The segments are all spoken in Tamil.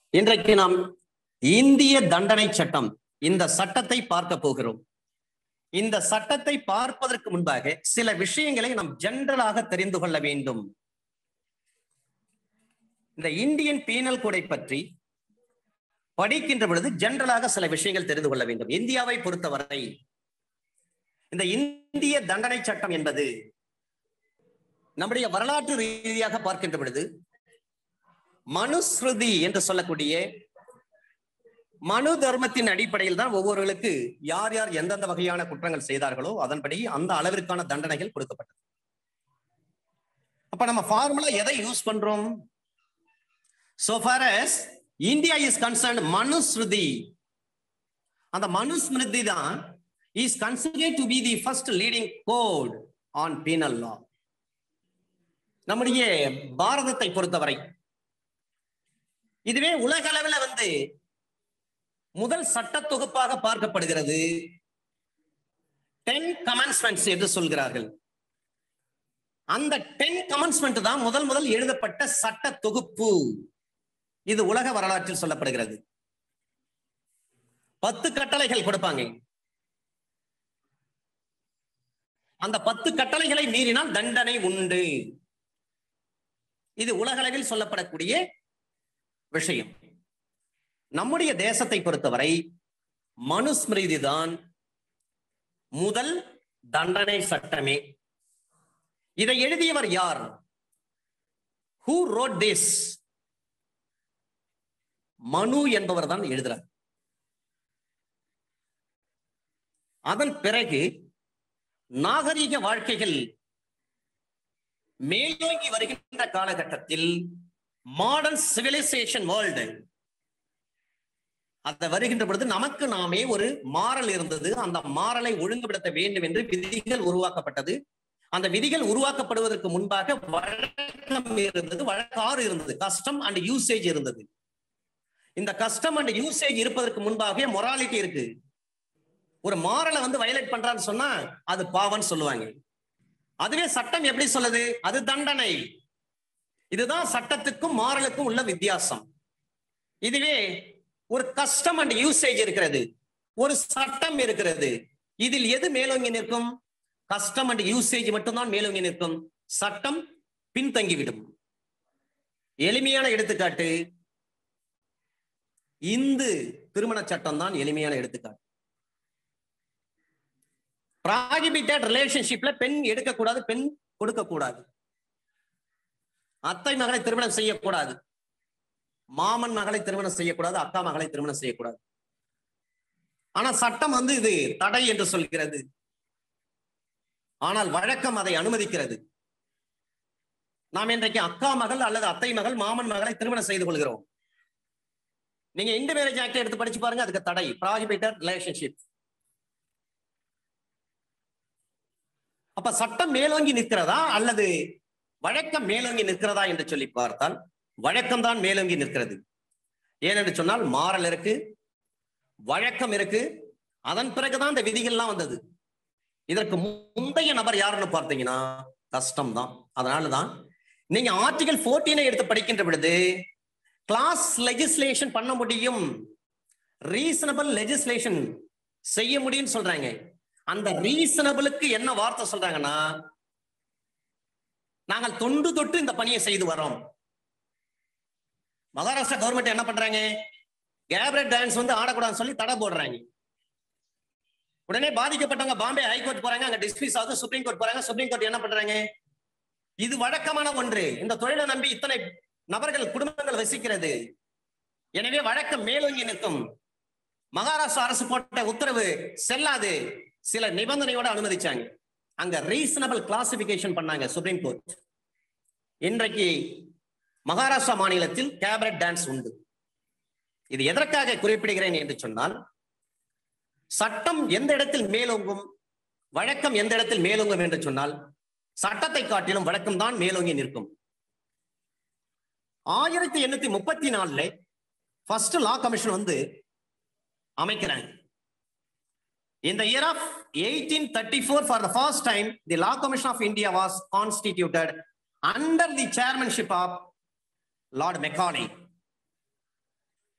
இன்றைக்கு நாம் இந்திய தண்டனை சட்டம் இந்த சட்டத்தை பார்க்க போகிறோம் இந்த சட்டத்தை பார்ப்பதற்கு முன்பாக சில விஷயங்களை நாம் ஜெனரலாக தெரிந்து கொள்ள வேண்டும் இந்த இந்தியன் பீனல் கோடை பற்றி படிக்கின்ற பொழுது ஜெனரலாக சில விஷயங்கள் தெரிந்து கொள்ள வேண்டும் இந்தியாவை பொறுத்தவரை இந்த இந்திய தண்டனை சட்டம் என்பது நம்முடைய வரலாற்று ரீதியாக பார்க்கின்ற பொழுது மனுஸ்ருதி என்று சொல்லக்கூடிய மனு தர்மத்தின் அடிப்படையில் தான் ஒவ்வொருவர்களுக்கு யார் யார் எந்தெந்த வகையான குற்றங்கள் செய்தார்களோ அதன்படி அந்த அளவிற்கான தண்டனைகள் கொடுக்கப்பட்டது அப்ப நம்ம ஃபார்முலா எதை யூஸ் பண்றோம் so far as India is concern Manusruti அந்த மனுஸ்மிருதி தான் is considered to be the first leading code on penal law நம்முடைய பாரதத்தை பொறுத்தவரை இதுவே உலக அளவில் வந்து முதல் சட்ட தொகுப்பாக பார்க்கப்படுகிறது டென் கமன்ஸ்மெண்ட்ஸ் என்று சொல்கிறார்கள் அந்த டென் கமன்ஸ்மெண்ட் தான் முதல் முதல் எழுதப்பட்ட சட்ட தொகுப்பு இது உலக வரலாற்றில் சொல்லப்படுகிறது பத்து கட்டளைகள் கொடுப்பாங்க அந்த பத்து கட்டளைகளை மீறினால் தண்டனை உண்டு இது உலகளவில் சொல்லப்படக்கூடிய விஷயம் நம்முடைய தேசத்தை பொறுத்தவரை மனுஸ்மிருதி தான் முதல் தண்டனை சட்டமே இதை எழுதியவர் யார் ஹூ ரோட் திஸ் மனு என்பவர் தான் எழுதுறார் அதன் பிறகு நாகரீக வாழ்க்கைகள் மேலோங்கி வருகின்ற காலகட்டத்தில் மாடர்ன் சிவிலைசேஷன் வேர்ல்டு அத வருகின்ற பொழுது நமக்கு நாமே ஒரு மாறல் இருந்தது அந்த மாறலை ஒழுங்குபடுத்த வேண்டும் என்று விதிகள் உருவாக்கப்பட்டது அந்த விதிகள் உருவாக்கப்படுவதற்கு முன்பாக வழக்கம் இருந்தது வழக்காறு இருந்தது கஸ்டம் அண்ட் யூசேஜ் இருந்தது இந்த கஸ்டம் அண்ட் யூசேஜ் இருப்பதற்கு முன்பாகவே மொராலிட்டி இருக்கு ஒரு மாறலை வந்து வயலேட் பண்றான்னு சொன்னா அது பாவம்னு சொல்லுவாங்க அதுவே சட்டம் எப்படி சொல்லுது அது தண்டனை இதுதான் சட்டத்துக்கும் மாறலுக்கும் உள்ள வித்தியாசம் இதுவே ஒரு கஸ்டம் அண்ட் யூசேஜ் இருக்கிறது ஒரு சட்டம் இருக்கிறது இதில் எது மேலோங்கி நிற்கும் கஸ்டம் அண்ட் யூசேஜ் மட்டும்தான் மேலோங்கி நிற்கும் சட்டம் பின்தங்கிவிடும் எளிமையான எடுத்துக்காட்டு இந்து திருமண சட்டம் தான் எளிமையான எடுத்துக்காட்டு ப்ராகிபிட்டட் ரிலேஷன்ஷிப்ல பெண் எடுக்கக்கூடாது பெண் கொடுக்கக்கூடாது அத்தை மகளை திருமணம் செய்யக்கூடாது மாமன் மகளை திருமணம் செய்யக்கூடாது அக்கா மகளை திருமணம் செய்யக்கூடாது ஆனா சட்டம் வந்து இது தடை என்று சொல்கிறது ஆனால் வழக்கம் அதை அனுமதிக்கிறது நாம் இன்றைக்கு அக்கா மகள் அல்லது அத்தை மகள் மாமன் மகளை திருமணம் செய்து கொள்கிறோம் நீங்க இந்து மேரேஜ் ஆக்ட் எடுத்து படிச்சு பாருங்க அதுக்கு தடை ப்ராகிபிட்டட் ரிலேஷன்ஷிப் அப்ப சட்டம் மேலோங்கி நிற்கிறதா அல்லது வழக்கம் மேலோங்கி நிற்கிறதா என்று சொல்லி பார்த்தால் வழக்கம் தான் மேலோங்கி நிற்கிறது ஏனென்று சொன்னால் மாறல் இருக்கு வழக்கம் இருக்கு அதன் பிறகுதான் இந்த விதிகள்லாம் வந்தது இதற்கு முந்தைய நபர் யாருன்னு பார்த்தீங்கன்னா கஷ்டம் தான் அதனாலதான் நீங்க ஆர்டிகல் போர்டீனை எடுத்து படிக்கின்ற பொழுது கிளாஸ் லெஜிஸ்லேஷன் பண்ண முடியும் ரீசனபிள் லெஜிஸ்லேஷன் செய்ய முடியும்னு சொல்றாங்க அந்த ரீசனபிளுக்கு என்ன வார்த்தை சொல்றாங்கன்னா நாங்கள் தொண்டு தொட்டு இந்த பணியை செய்து வரோம் மகாராஷ்டிரா கவர்மெண்ட் என்ன பண்றாங்க கேப்ரட் டான்ஸ் வந்து ஆடக்கூடாதுன்னு சொல்லி தடை போடுறாங்க உடனே பாதிக்கப்பட்டவங்க பாம்பே ஹைகோர்ட் போறாங்க அங்க டிஸ்மிஸ் ஆகுது சுப்ரீம் கோர்ட் போறாங்க சுப்ரீம் கோர்ட் என்ன பண்றாங்க இது வழக்கமான ஒன்று இந்த தொழிலை நம்பி இத்தனை நபர்கள் குடும்பங்கள் வசிக்கிறது எனவே வழக்கம் மேலோங்கி நிற்கும் மகாராஷ்டிரா அரசு போட்ட உத்தரவு செல்லாது சில நிபந்தனையோட அனுமதிச்சாங்க அங்க ரீசனபிள் கிளாசிபிகேஷன் பண்ணாங்க சுப்ரீம் கோர்ட் இன்றைக்கு மகாராஷ்டிரா மாநிலத்தில் கேபரட் டான்ஸ் உண்டு இது எதற்காக குறிப்பிடுகிறேன் என்று சொன்னால் சட்டம் எந்த இடத்தில் மேலோங்கும் வழக்கம் எந்த இடத்தில் மேலோங்கும் என்று சொன்னால் சட்டத்தை காட்டிலும் வழக்கம் தான் மேலோங்கி நிற்கும் ஆயிரத்தி எண்ணூத்தி முப்பத்தி நாலுல ஃபர்ஸ்ட் லா கமிஷன் வந்து அமைக்கிறாங்க In the year of 1834, for the first time, the Law Commission of India was constituted under the chairmanship of Lord Macaulay.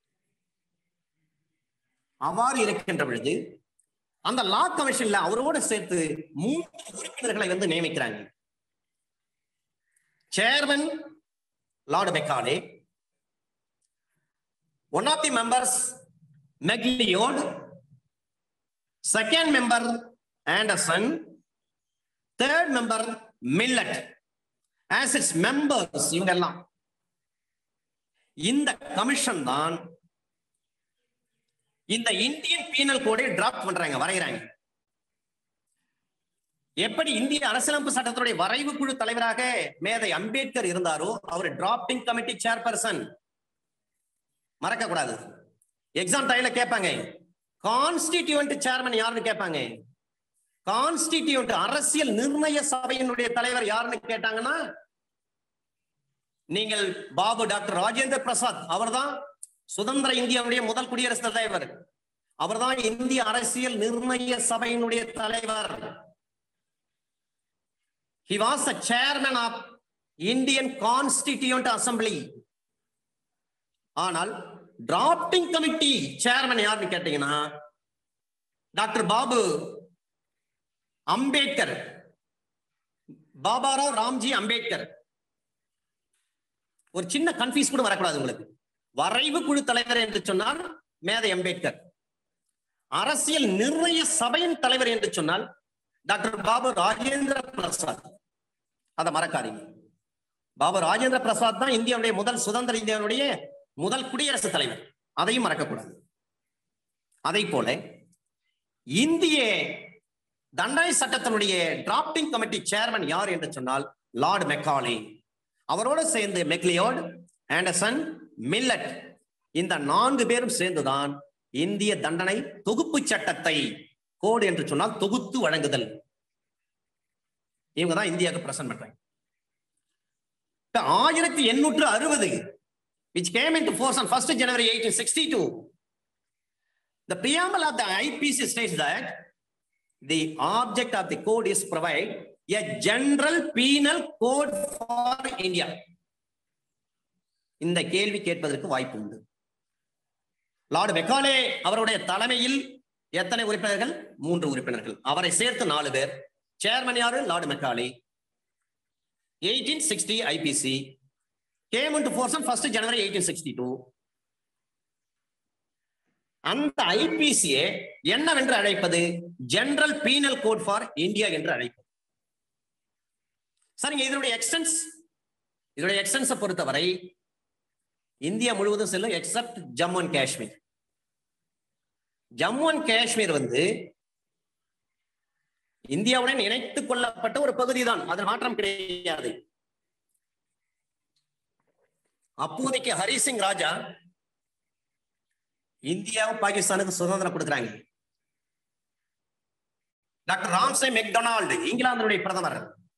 அவ்வாறு இருக்கின்ற பொழுது அந்த லா கமிஷன்ல அவரோட சேர்த்து மூன்று உறுப்பினர்களை வந்து நியமிக்கிறாங்க chairman lord Macaulay one of the members McLeod second member Anderson third member Millett as its members இவங்க எல்லாம் இந்த கமிஷன் தான் இந்த இந்தியன் பீனல் கோடை டிராப்ட் பண்றாங்க வரைகிறாங்க எப்படி இந்திய அரசியலமைப்பு சட்டத்துடைய வரைவு குழு தலைவராக மேதை அம்பேத்கர் இருந்தாரோ அவர் டிராப்டிங் கமிட்டி சேர்பர்சன் மறக்க கூடாது எக்ஸாம் டைம்ல கேட்பாங்க கான்ஸ்டிடியூவன்ட் சேர்மன் யாருன்னு கேட்பாங்க கான்ஸ்டிடியூட் அரசியல் நிர்ணய சபையினுடைய தலைவர் யாருன்னு கேட்டாங்கன்னா நீங்கள் பாபு டாக்டர் ராஜேந்திர பிரசாத் அவர்தான் சுதந்திர இந்தியாவுடைய முதல் குடியரசுத் தலைவர் அவர்தான் இந்திய அரசியல் நிர்ணய சபையினுடைய தலைவர் he was the chairman of Indian constituent assembly ஆனால் டிராப்டிங் கமிட்டி சேர்மன் யாருன்னு கேட்டீங்கன்னா டாக்டர் பாபு அம்பேத்கர் பாபாராவ் ராம்ஜி அம்பேத்கர் ஒரு சின்ன கன்ஃபியூஸ் கூட வரக்கூடாது உங்களுக்கு வரைவு குழு தலைவர் என்று சொன்னால் மேதை அம்பேத்கர் அரசியல் நிர்ணய சபையின் தலைவர் என்று சொன்னால் டாக்டர் பாபு ராஜேந்திர பிரசாத் அதை மறக்காதீங்க பாபு ராஜேந்திர பிரசாத் தான் இந்தியாவுடைய முதல் சுதந்திர இந்தியாவுடைய முதல் குடியரசுத் தலைவர் அதையும் மறக்கக்கூடாது அதை போல இந்திய தண்டனை சட்டத்தினுடைய டிராப்டிங் கமிட்டி சேர்மன் யார் என்று சொன்னால் லார்ட் மெக்காலே அவரோடு சேர்ந்து மெக்லியோட் ஆண்டர்சன் மில்லட் இந்த நான்கு பேரும் சேர்ந்துதான் இந்திய தண்டனை தொகுப்பு சட்டத்தை கோடு என்று சொன்னால் தொகுத்து வழங்குதல் இவங்க தான் இந்தியாவுக்கு பிரசன்ட் பண்றாங்க ஆயிரத்தி எண்ணூற்று அறுபது which came into force on 1st January 1862. The preamble of the IPC states that the object of the code is provide a general penal code for India. இந்த கேள்வி கேட்பதற்கு வாய்ப்பு உண்டு லார்டு மெக்காலே அவருடைய தலைமையில் எத்தனை உறுப்பினர்கள் மூன்று உறுப்பினர்கள் அவரை சேர்த்து நாலு பேர் சேர்மன் யாரு lord Macaulay eighteen sixty IPC came into force on 1st January 1862. அந்த ஐபிசியை என்னவென்று அழைப்பது general penal code for India என்று அழைப்பது சரிங்க இதனுடைய எக்ஸ்டென்ஸ் இதனுடைய எக்ஸ்டென்ஸை பொறுத்தவரை இந்தியா முழுவதும் செல்லும் except Jammu and Kashmir Jammu and Kashmir வந்து இந்தியாவுடன் இணைத்துக் கொள்ளப்பட்ட ஒரு பகுதி தான் அதில் மாற்றம் கிடையாது அப்போதைக்கு ஹரிசிங் ராஜா இந்தியாவும் பாகிஸ்தானுக்கு சுதந்திரம் கொடுக்குறாங்க டாக்டர் ராம்சே மெக்டொனால்டு இங்கிலாந்துடைய பிரதமர்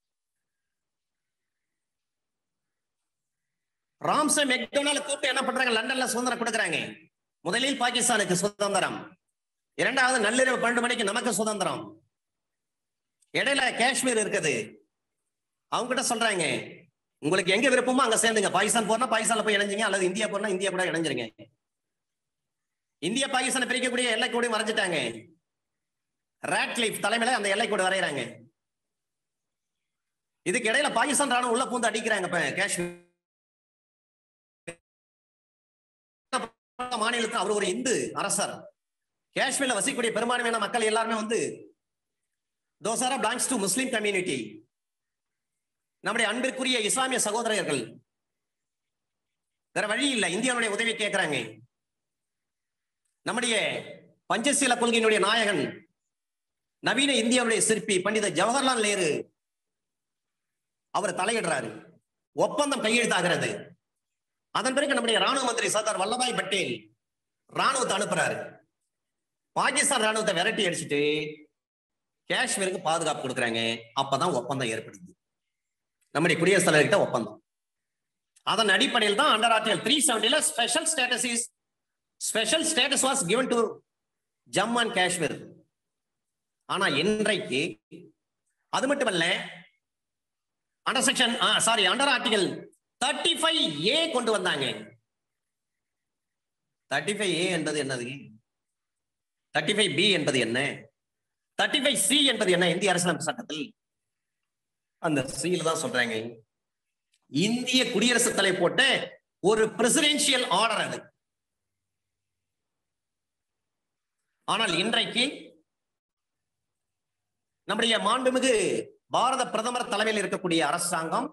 ராம்சே மெக்டொனால்டு கூப்பிட்டு என்ன பண்றாங்க லண்டன்ல சுதந்திரம் கொடுக்குறாங்க முதலில் பாகிஸ்தானுக்கு சுதந்திரம் இரண்டாவது நள்ளிரவு பன்னெண்டு மணிக்கு நமக்கு சுதந்திரம் இடையில காஷ்மீர் இருக்குது அவங்க கிட்ட சொல்றாங்க உங்களுக்கு எங்க விருப்பமோ அங்க சேர்ந்துங்க பாகிஸ்தான் போனா பாகிஸ்தான்ல போய் இணைஞ்சிங்க அல்லது இந்தியா போனா இந்தியா கூட இணைஞ்சிருங்க இந்தியா பாகிஸ்தான் பிரிக்கக்கூடிய எல்லை கூட வரைஞ்சிட்டாங்க ராட்லிப் தலைமையில அந்த எல்லை கூட வரைகிறாங்க இதுக்கு இடையில பாகிஸ்தான் ராணுவம் உள்ள பூந்து அடிக்கிறாங்க இப்ப காஷ்மீர் மாநிலத்தில் அவர் ஒரு இந்து அரசர் காஷ்மீர்ல வசிக்கக்கூடிய பெரும்பான்மையான மக்கள் எல்லாருமே வந்து தோசாரா பிளாங்ஸ் டு முஸ்லிம் கம்யூனிட்டி நம்முடைய அன்பிற்குரிய இஸ்லாமிய சகோதரர்கள் வேற வழி இல்லை இந்தியாவுடைய உதவி கேட்கிறாங்க நம்முடைய பஞ்சசீல கொள்கையினுடைய நாயகன் நவீன இந்தியாவுடைய சிற்பி பண்டித ஜவஹர்லால் நேரு அவர் தலையிடுறாரு ஒப்பந்தம் கையெழுத்தாகிறது அதன் பிறகு நம்முடைய ராணுவ மந்திரி சர்தார் வல்லபாய் பட்டேல் ராணுவத்தை அனுப்புறாரு பாகிஸ்தான் ராணுவத்தை விரட்டி அடிச்சுட்டு காஷ்மீருக்கு பாதுகாப்பு கொடுக்குறாங்க அப்பதான் ஒப்பந்தம் ஏற்படுது நம்முடைய குடியரசுத் தலைவர்கிட்ட ஒப்பந்தம் அதன் அடிப்படையில் தான் அண்டர் ஆர்டிகல் த்ரீ செவன்டில special status is special status was given to Jammu and Kashmir ஆனா இன்றைக்கு அது மட்டுமல்ல under section sorry under article thirty five A கொண்டு வந்தாங்க தேர்ட்டி ஃபைவ் ஏ என்பது என்னது தேர்ட்டி ஃபைவ் பி என்பது என்ன தேர்ட்டி ஃபைவ் சி என்பது என்ன இந்திய அரசியலமைப்பு சட்டத்தில் அந்த சியில தான் சொல்றாங்க இந்திய குடியரசுத் தலைவர் போட்ட ஒரு பிரசிடென்சியல் ஆர்டர் அது ஆனால் இன்றைக்கு நம்முடைய மாண்புமிகு பாரத பிரதமர் தலைமையில் இருக்கக்கூடிய அரசாங்கம்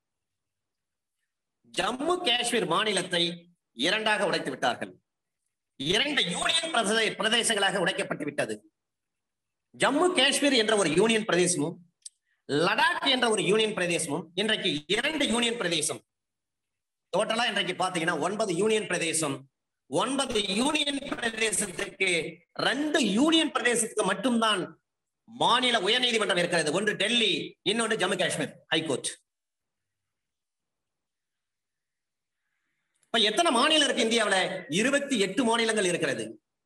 ஜம்மு காஷ்மீர் மாநிலத்தை இரண்டாக உடைத்து விட்டார்கள் இரண்டு யூனியன் பிரதே- பிரதேசங்களாக உடைக்கப்பட்டு விட்டது ஜம்மு காஷ்மீர் என்ற ஒரு யூனியன் பிரதேசமும் லடாக் என்ற ஒரு யூனியன் பிரதேசமும் இன்றைக்கு இரண்டு யூனியன் பிரதேசம் டோட்டலா இன்றைக்கு பாத்தீங்கன்னா ஒன்பது யூனியன் பிரதேசம் ஒன்பது யூனியன் பிரதேசத்துக்கு ரெண்டு யூனியன் பிரதேசத்துக்கு மட்டும்தான் மாநில உயர்நீதிமன்றம் இருக்கிறது ஒன்று டெல்லி இன்னொன்று ஜம்மு காஷ்மீர் ஹைகோர்ட் இப்ப எத்தனை மாநிலம் இருக்கு இந்தியாவுல இருபத்தி எட்டு மாநிலங்கள் இருக்கிறது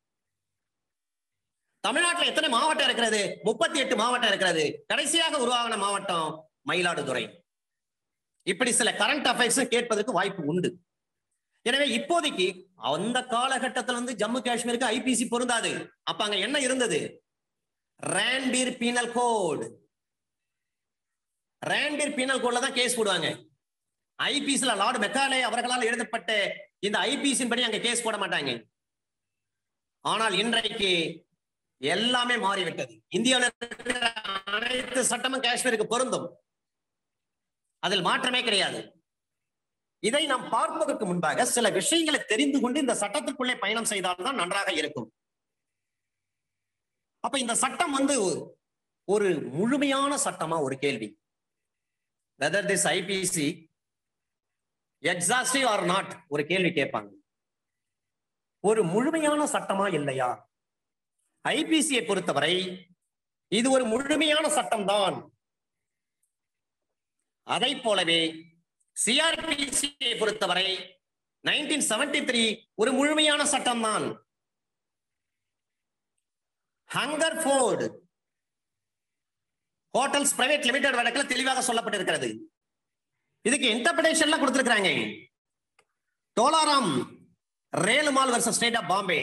தமிழ்நாட்டுல எத்தனை மாவட்டம் இருக்கிறது முப்பத்தி எட்டு மாவட்டம் இருக்கிறது கடைசியாக உருவாகின மாவட்டம் மயிலாடுதுறை இப்படி சில கரண்ட் அஃபேர்ஸ் கேட்பதற்கு வாய்ப்பு உண்டு எனவே இப்போதைக்கு அந்த காலகட்டத்தில் வந்து ஜம்மு காஷ்மீருக்கு ஐபிசி பொருந்தாது அப்ப அங்க என்ன இருந்தது Ranbir penal code Ranbir penal கோட்ல தான் கேஸ் போடுவாங்க ஐபிசில லார்டு மெக்காலே அவர்களால் எழுதப்பட்ட இந்த ஐபிசின் படி அங்க கேஸ் போட மாட்டாங்க ஆனால் இன்றைக்கு எல்லாமே மாறிவிட்டது இந்தியாவில் இருக்கிற அனைத்து சட்டமும் காஷ்மீருக்கு பொருந்தும் அதில் மாற்றமே கிடையாது இதை நாம் பார்ப்பதற்கு முன்பாக சில விஷயங்களை தெரிந்து கொண்டு இந்த சட்டத்திற்குள்ளே பயணம் செய்தால்தான் நன்றாக இருக்கும் அப்ப இந்த சட்டம் வந்து ஒரு முழுமையான சட்டமா ஒரு கேள்வி whether this IPC exhaustive or not ஒரு கேள்வி கேட்பாங்க ஒரு முழுமையான சட்டமா இல்லையா ஐபிசியை பொறுத்தவரை இது ஒரு முழுமையான சட்டம் தான் அதை போலவே சிஆர்பிசியை பொறுத்தவரை நைன்டீன் செவன்டி த்ரீ ஒரு முழுமையான சட்டம் தான் Hungerford hotels private limited வழக்கில் தெளிவாக சொல்லப்பட்டிருக்கிறது இதுக்கு இன்டர்பிரேஷன்ல கொடுத்திருக்கிறாங்க Dolaram Relumal versus state of Bombay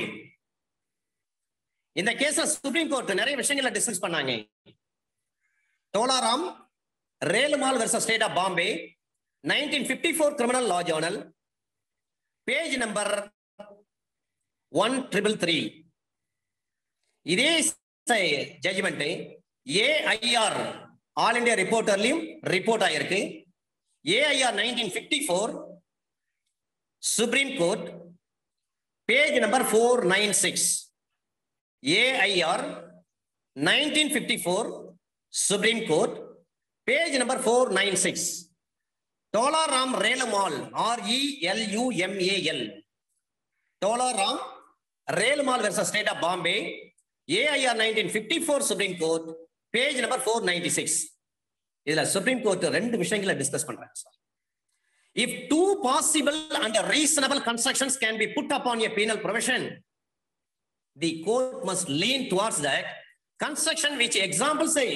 இந்த கேஸ்ல சுப்ரீம் கோர்ட் நிறைய விஷயங்களை டிஸ்கஸ் பண்ணாங்க Dolaram Relumal versus state of Bombay nineteen fifty four criminal law journal page number one triple three இதே ஜட்ஜ்மெண்ட் ஏஐஆர் ஆல் இந்தியா ரிப்போர்ட்டர்லயும் ரிப்போர்ட் ஆயிருக்கு AIR nineteen fifty four supreme court page number four nine six AIR nineteen fifty four supreme court page number four nine six டோலாராம் ரேலுமால் ஆர்இஎல்யூஎம்ஏஎல் டோலாராம் ரேலுமால் versus state of Bombay AIR nineteen fifty four supreme court page number four ninety six இதுல சுப்ரீம் கோர்ட் ரெண்டு விஷயங்களை டிஸ்கஸ் பண்றாங்க sir if two possible and reasonable constructions can be put upon a penal provision the court must lean towards that construction which example say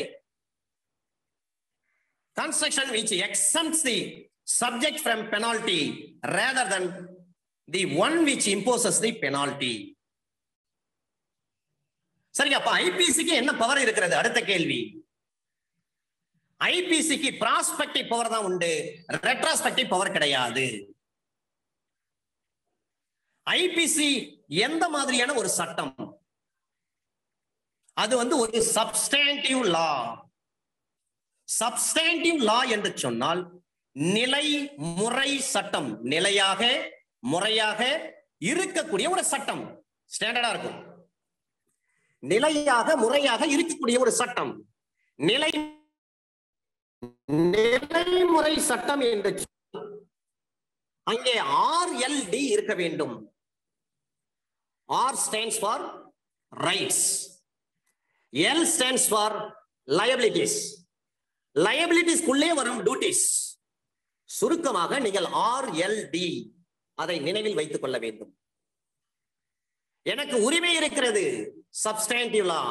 construction which exempts the subject from penalty rather than the one which imposes the penalty சரிங்க அப்ப ஐபிசிக்கு என்ன பவர் இருக்கிறது அடுத்த கேள்வி ஐபிசிக்கு ப்ராஸ்பெக்டிவ் பவர் தான் உண்டு ரெட்ராஸ்பெக்டிவ் பவர் கிடையாது ஐபிசி எந்த மாதிரியான ஒரு சட்டம் அது வந்து ஒரு சப்ஸ்டாண்டிவ் லா சப்ஸ்டாண்டிவ் லா என்று சொன்னால் நிலை முறை சட்டம் நிலையாக முறையாக இருக்கக்கூடிய ஒரு சட்டம் ஸ்டாண்டர்டா இருக்கும் நிலையாக முறையாக இருக்கக்கூடிய ஒரு சட்டம் நிலை நிலைமுறை சட்டம் என்று சொன்னால் அங்கே ஆர்எல்டி இருக்க வேண்டும் R stands for rights L stands for liabilities லயபிலிட்டிஸ்க்குள்ளே வரும் டியூட்டிஸ் சுருக்கமாக நீங்கள் ஆர்எல்டி அதை நினைவில் வைத்துக் கொள்ள வேண்டும் எனக்கு உரிமை இருக்கிறது சப்ஸ்டாண்டிவ் லா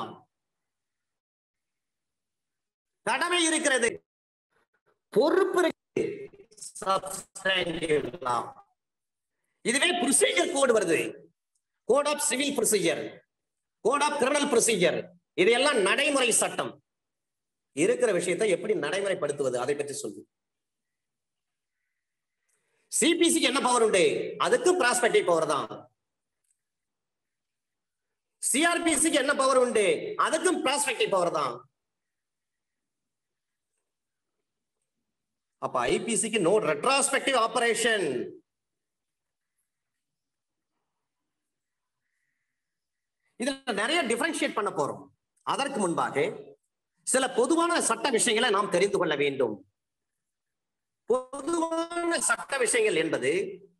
கடமை இருக்கிறது பொறுப்பு இருக்கு சப்ஸ்டாண்டிவ் லா இதுவே ப்ரொசீஜர் கோடு வருது code of civil procedure code of criminal procedure இதையெல்லாம் நடைமுறை சட்டம் இருக்கிற விஷயத்தை எப்படி நடைமுறைப்படுத்துவது அதை பற்றி சொல்லு சிபிசிக்கு என்ன பவர் உண்டு அதுக்கு பிராஸ்பெக்டிவ் பவர் தான் சிஆர்பிசிக்கு என்ன பவர் உண்டு அதுக்கும் பிராஸ்பெக்டிவ் பவர் தான் அப்ப ஐபிசிக்கு நோ ரெட்ராஸ்பெக்டிவ் ஆபரேஷன் இதுல நிறைய டிஃபரன்ஷியேட் பண்ண போறோம் அதற்கு முன்பாக சில பொதுவான சட்ட விஷயங்களை நாம் தெரிந்து கொள்ள வேண்டும் பொதுவான சட்ட விஷயங்கள் என்பது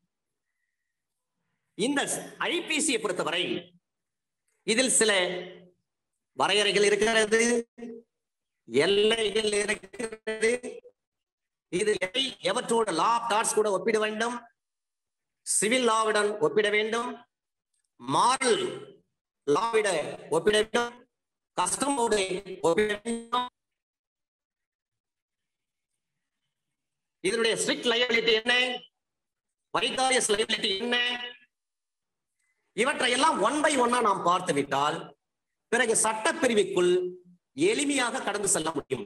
இந்த ஐபிசியை பொறுத்தவரை இதில் சில வரையறைகள் இருக்கிறது எல்லைகள் இருக்கிறது இது எதை எவற்றோடு லா டாட்ஸ் கூட ஒப்பிட வேண்டும் சிவில் லாவுடன் ஒப்பிட வேண்டும் மாரல் லாவிட ஒப்பிட வேண்டும் கஸ்டமோடு ஒப்பிட வேண்டும் இதனுடைய ஸ்ட்ரிக்ட் லைபிலிட்டி என்ன வைகாரியஸ் லைபிலிட்டி என்ன இவற்றை எல்லாம் ஒன் பை ஒன்னா நாம் பார்த்து விட்டால் பிறகு சட்டப்பிரிவுக்குள் எளிமையாக கடந்து செல்ல முடியும்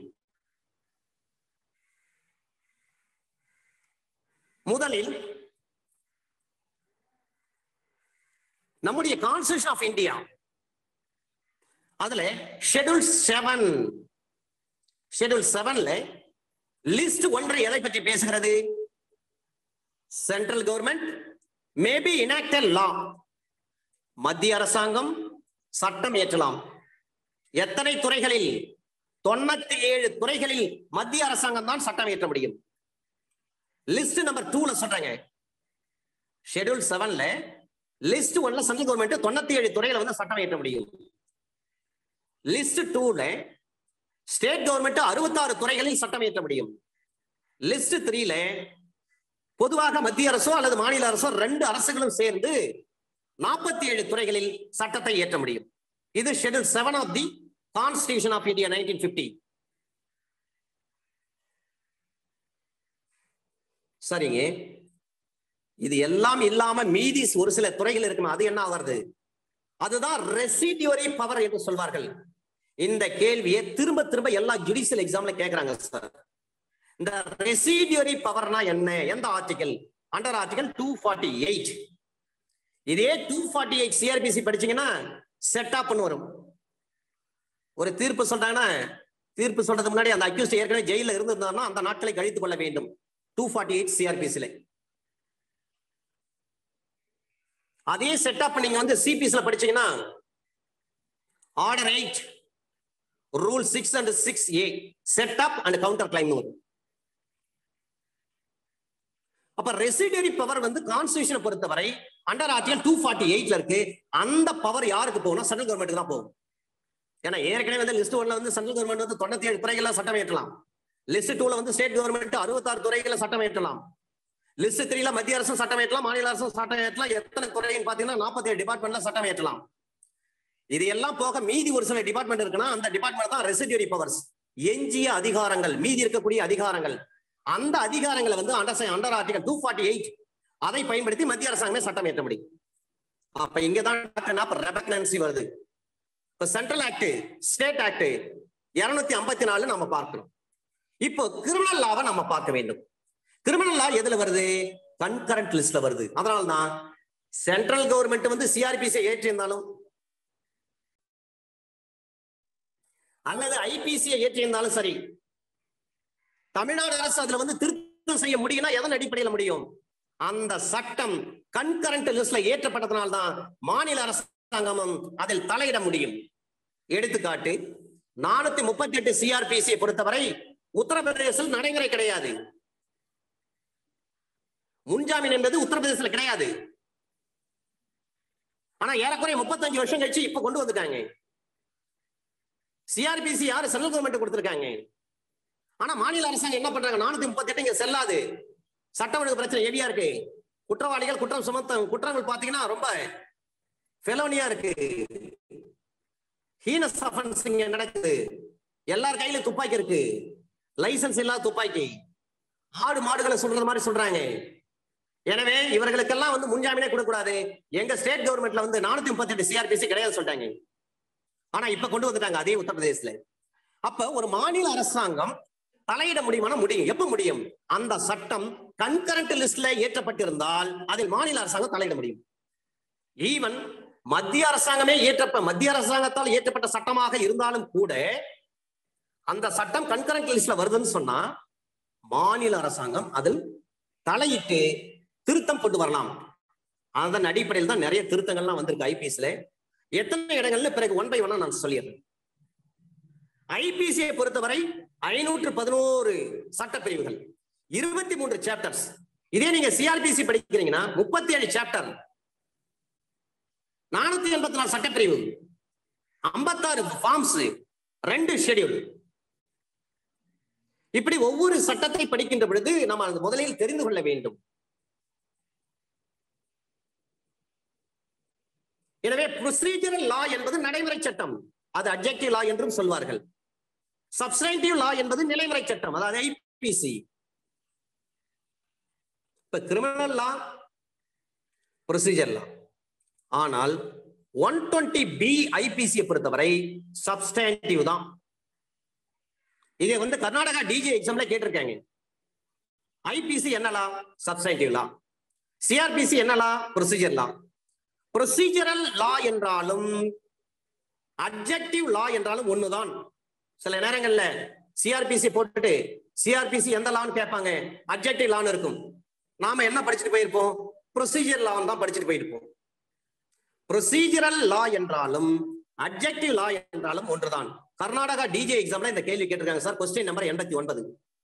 முதலில் நம்முடைய கான்ஸ்டியூஷன் ஆஃப் இந்தியா அதுல ஷெட்யூல் செவன் ஷெட்யூல் செவன்ல லிஸ்ட் ஒன்று எதை பற்றி பேசுகிறது central government maybe enacted law மத்திய அரசாங்கம் சட்டம் இயற்றலாம் எத்தனை துறைகளில் தொண்ணூத்தி ஏழு துறைகளில் மத்திய அரசாங்கம் தான் சட்டம் இயற்ற முடியும் லிஸ்ட் நம்பர் டூல சொல்றாங்க ஷெட்யூல் செவன்ல லிஸ்ட் ஒன்ல சென்ட்ரல் கவர்மெண்ட் தொண்ணூத்தி ஏழு துறைகளை வந்து சட்டம் இயற்ற முடியும் லிஸ்ட் டூல ஸ்டேட் கவர்மெண்ட் அறுபத்தாறு துறைகளில் சட்டம் இயற்ற முடியும் லிஸ்ட் த்ரீல பொதுவாக மத்திய அரசோ அல்லது மாநில அரசோ ரெண்டு அரசுகளும் சேர்ந்து நாற்பத்தி ஏழு துறைகளில் சட்டத்தை இயற்ற முடியும் இது schedule seven of the constitution of India nineteen fifty சரிங்க இது எல்லாம் இல்லாம மீதி ஒரு சில துறைகள் இருக்குமே அது என்ன வருது அதுதான் ரெசிடியூரி பவர் என்று சொல்வார்கள் இந்த கேள்வியை திரும்ப திரும்ப எல்லா ஜுடிஷியல் எக்ஸாம்ல கேக்குறாங்க சார் இந்த ரெசிடியூரி பவர்னா என்ன எந்த article under article two forty eight இதே டூ ஃபார்ட்டி எயிட் சிஆர்பிசி படிச்சீங்கன்னா செட்டாப்னு வரும் ஒரு தீர்ப்பு சொல்றாங்கன்னா தீர்ப்பு சொல்றதுக்கு முன்னாடி அந்த அக்யூஸ்ட் ஏற்கனவே ஜெயில இருந்திருந்தாருன்னா அந்த நாட்களை கழித்துக் கொள்ள வேண்டும் டூ ஃபார்ட்டி எயிட் சிஆர்பிசில அதே செட்டப் நீங்க வந்து சிபிஎஸ்ல படிச்சீங்கன்னா order eight rule six and six A set off and counter claim வரும் அப்ப ரெசிடரி பவர் வந்து கான்ஸ்டியூஷனை பொறுத்தவரை அண்டர் ஆர்டிகல் டூ ஃபார்ட்டி எயிட்ல இருக்கு அந்த பவர் யாருக்கு போகணும் சென்ட்ரல் கவர்மெண்ட் தான் போகும் ஏன்னா ஏற்கனவே வந்து லிஸ்ட் ஒன்ல வந்து சென்ட்ரல் கவர்மெண்ட் வந்து தொண்ணூத்தி ஏழு துறைகள்ல சட்டம் ஏற்றலாம் லிஸ்ட் டூல வந்து ஸ்டேட் கவர்மெண்ட் அறுபத்தாறு துறைகளை சட்டம் ஏற்றலாம் லிஸ்ட் த்ரீல மத்திய அரசும் சட்டம் ஏற்றலாம் மாநில அரசும் சட்டம் ஏற்றலாம் எத்தனை துறைன்னு பாத்தீங்கன்னா நாற்பத்தி ஏழு டிபார்ட்மெண்ட்ல சட்டம் ஏற்றலாம் இது எல்லாம் போக மீதி ஒரு சில டிபார்ட்மெண்ட் இருக்குன்னா அந்த டிபார்ட்மெண்ட் தான் ரெசிடியூரி பவர்ஸ் எஞ்சிய அதிகாரங்கள் மீதி இருக்கக்கூடிய அதிகாரங்கள் அந்த அதிகாரங்களை வந்து under under article two forty eight அதை பயன்படுத்தி மத்திய அரசாங்கமே சட்டம் ஏற்ற முடியும் அப்ப இங்கதான் ரெபக்னன்சி வருது இப்ப சென்ட்ரல் ஆக்ட் ஸ்டேட் ஆக்ட் இருநூத்தி ஐம்பத்தி நாலு நம்ம பார்க்கணும் இப்போ கிரிமினல் லாவை நம்ம பார்க்க வேண்டும் கிரிமினல் லா எதுல வருது கன்கரண்ட் லிஸ்ட்ல வருது அதனால தான் சென்ட்ரல் கவர்மெண்ட் வந்து சிஆர்பிசி ஏற்றிருந்தாலும் அல்லது ஐபிசியை ஏற்றிருந்தாலும் சரி தமிழ்நாடு அரசு அதுல வந்து திருத்தம் செய்ய முடியும்னா எதன் அடிப்படையில் முடியும் அந்த சட்டம் கன்கரண்ட் லிஸ்ட்ல ஏற்றப்பட்டதனால்தான் மாநில அரசாங்கமும் அதில் தலையிட முடியும் எடுத்துக்காட்டு நானூத்தி முப்பத்தி எட்டு சிஆர்பிசியை பொறுத்தவரை உத்தரப்பிரதேசத்தில் நடைமுறை கிடையாது முன்ஜாமீன் என்பது உத்தரப்பிரதேசத்துல கிடையாது ஆனா ஏறக்குறைய முப்பத்தஞ்சு வருஷம் கழிச்சு இப்ப கொண்டு வந்துட்டாங்க சிஆர்பிசி யாரு சென்ட்ரல் கவர்மெண்ட் கொடுத்திருக்காங்க ஆனா மாநில அரசாங்கம் என்ன பண்றாங்க நானூத்தி முப்பத்தி எட்டு இங்க செல்லாது சட்ட ஒழுங்கு பிரச்சனை ஹெவியா இருக்கு குற்றவாளிகள் குற்றம் சுமத்த குற்றங்கள் பாத்தீங்கன்னா ரொம்ப ஃபெலோனியா இருக்கு ஹீனஸ் அஃபென்ஸ் இங்க நடக்குது எல்லார் கையில துப்பாக்கி இருக்கு லைசன்ஸ் இல்லாத துப்பாக்கி ஆடு மாடுகளை சொல்றது மாதிரி சொல்றாங்க எனவே இவர்களுக்கெல்லாம் வந்து முன்ஜாமீனே கொடுக்கக்கூடாது எங்க ஸ்டேட் கவர்மெண்ட்ல வந்து நானூத்தி முப்பத்தி எட்டு சிஆர்பிசி கிடையாது சொல்லிட்டாங்க ஆனா இப்ப கொண்டு வந்துட்டாங்க அதே உத்தரப்பிரதேசல அப்ப ஒரு மாநில அரசாங்கம் தலையிட முடியுமானா முடியும் எப்ப முடியும் அந்த சட்டம் கன்கரண்ட் லிஸ்ட்ல ஏற்றப்பட்டிருந்தால் அதில் மாநில அரசாங்கம் தலையிட முடியும் ஈவன் மத்திய அரசாங்கமே ஏற்றப்ப மத்திய அரசாங்கத்தால் இயற்றப்பட்ட சட்டமாக இருந்தாலும் கூட அந்த சட்டம் கன்கரண்ட் லிஸ்ட்ல வருதுன்னு சொன்னா மாநில அரசாங்கம் அதில் தலையிட்டு திருத்தம் கொண்டு வரலாம் அதன் அடிப்படையில் தான் நிறைய திருத்தங்கள்லாம் வந்திருக்கு ஐபிஎஸ்ல எத்தனை இடங்கள்ல பிறகு ஒன் பை ஒன்னா நான் சொல்லிடுறேன் ஐபிசியை பொறுத்தவரை ஐநூற்று பதினோரு சட்டப்பிரிவுகள் இருபத்தி மூன்று சாப்டர்ஸ் இதே நீங்க சிஆர்பிசி படிக்கிறீங்கன்னா முப்பத்தி ஏழு சாப்டர் நானூத்தி எண்பத்தி நாலு சட்டப்பிரிவு ஐம்பத்தாறு ஃபார்ம்ஸ் ரெண்டு ஷெடியூல் இப்படி ஒவ்வொரு சட்டத்தை படிக்கின்ற பொழுது நம்ம அது முதலில் தெரிந்து கொள்ள வேண்டும் எனவே ப்ரொசீஜரல் லா என்பது நடைமுறை சட்டம் அது அப்ஜெக்டிவ் லா என்றும் சொல்வார்கள் சப்ஸ்டைட்டிவ் லா என்பது நிலைமுறை சட்டம் அதாவது ஐபிசி இப்ப கிரிமினல் லா ப்ரொசீஜர் லா ஆனால் ஒன் டுவெண்ட்டி பி ஐபிசியை பொறுத்தவரை சப்ஸ்டாண்டிவ் தான் இதை வந்து கர்நாடகா டிஜி எக்ஸாம்ல கேட்டிருக்காங்க ஐபிசி என்னலா சப்ஸ்டாண்டிவ் லா சிஆர்பிசி என்னலா ப்ரொசீஜர் லா ப்ரொசீஜரல் லா என்றாலும் அப்ஜெக்டிவ் லா என்றாலும் ஒண்ணுதான் சில நேரங்கள்ல சிஆர்பிசி போட்டுட்டு சிஆர்பிசி எந்த லான்னு கேட்பாங்க அப்ஜெக்டிவ் லான்னு இருக்கும் நாம என்ன படிச்சுட்டு போயிருப்போம் ப்ரொசீஜர் லான்னு தான் படிச்சுட்டு போயிருப்போம் ப்ரொசீஜரல் லா என்றாலும் அப்ஜெக்டிவ் லா என்றாலும் ஒன்றுதான் கர்நாடகா டிஜே எக்ஸாம்ல இந்த கேள்வி கேட்டிருக்காங்க சார் கொஸ்டின் நம்பர் எண்பத்தி ஒன்பது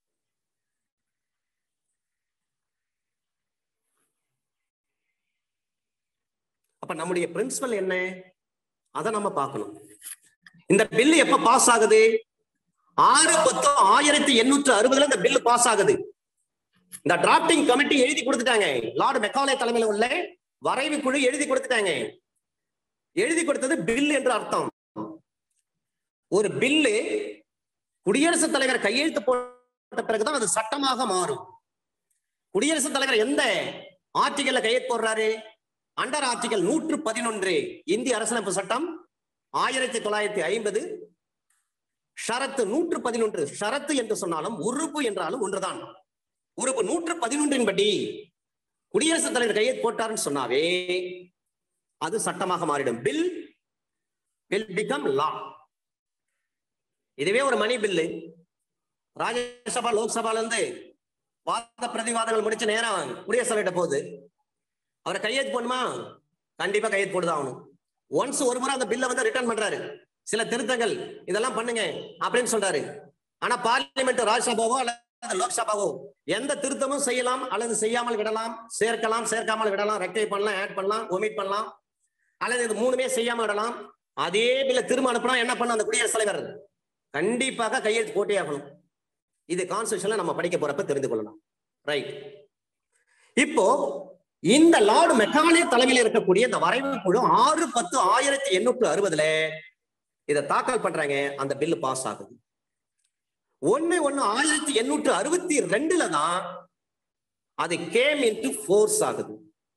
அப்ப நம்முடைய பிரின்சிபல் என்ன அதை நம்ம பார்க்கணும் இந்த பில் எப்ப பாஸ் ஆகுது ஆறு பத்து ஆயிரத்தி எண்ணூற்று அறுபதுல இந்த பில் பாஸ் ஆகுது இந்த டிராப்டிங் கமிட்டி எழுதி கொடுத்துட்டாங்க லார்டு மெக்காலே தலைமையில உள்ள வரைவு குழு எழுதி கொடுத்துட்டாங்க எழுதி கொடுத்தது பில் என்று அர்த்தம் ஒரு பில்லு குடியரசுத் தலைவர் கையெழுத்து போட்ட பிறகுதான் அது சட்டமாக மாறும் குடியரசுத் தலைவர் எந்த ஆர்டிகல்ல கையெழுத்து போடுறாரு அண்டர் ஆர்டிகல் நூற்று பதினொன்று இந்திய அரசியலமைப்பு சட்டம் ஆயிரத்தி தொள்ளாயிரத்தி ஐம்பது ஷரத்து நூற்று பதினொன்று ஷரத்து என்று சொன்னாலும் உறுப்பு என்றாலும் ஒன்றுதான் உறுப்பு நூற்று பதினொன்றின் படி குடியரசுத் தலைவர் கையெழுத்து போட்டாருன்னு சொன்னாவே அது சட்டமாக மாறிடும் பில் வில் பிகம் லா இதுவே ஒரு மணி பில்லு ராஜ்யசபா லோக்சபால இருந்து வாத பிரதிவாதங்கள் முடிச்சு நேரம் குடியரசுத் தலைவர்கிட்ட போகுது அவரை கையெழுத்து போடணுமா கண்டிப்பா கையெழுத்து போட்டுதான் ஆகணும் ஒன்ஸ் ஒரு முறை அந்த பில்லை வந்து ரிட்டர்ன் பண்றாரு சில திருத்தங்கள் இதெல்லாம் பண்ணுங்க அப்படின்னு சொல்றாரு ஆனா பார்லிமெண்ட் ராஜ்யசபாவோ அல்லது லோக்சபாவோ எந்த திருத்தமும் செய்யலாம் அல்லது செய்யாமல் விடலாம் சேர்க்கலாம் சேர்க்காமல் விடலாம் ரெக்டை பண்ணலாம் ஆட் பண்ணலாம் ஒமிட் பண்ணலாம் அல்லது இது மூணுமே செய்யாம விடலாம் அதே பில்ல திரும்ப அனுப்பினா என்ன பண்ண அந்த குடியரசுத் தலைவர் கண்டிப்பாக கையெழுத்து போட்டே ஆகணும் இது கான்ஸ்டியூஷன்ல நம்ம படிக்க போறப்ப தெரிந்து கொள்ளலாம் ரைட் இப்போ இந்த லார்டு மெக்காலே தலைமையில் இருக்கக்கூடிய இந்த வரைவு குழு ஆறு பத்து ஆயிரத்தி எண்ணூற்று அறுபதுல இதை தாக்கல் பண்றாங்க அந்த பில்லு பாஸ் ஆகுது ஒண்ணு ஒண்ணு ஆயிரத்தி எண்ணூற்று அறுபத்தி ரெண்டுல தான் அது கேம் இன்டு ஃபோர்ஸ் ஆகுது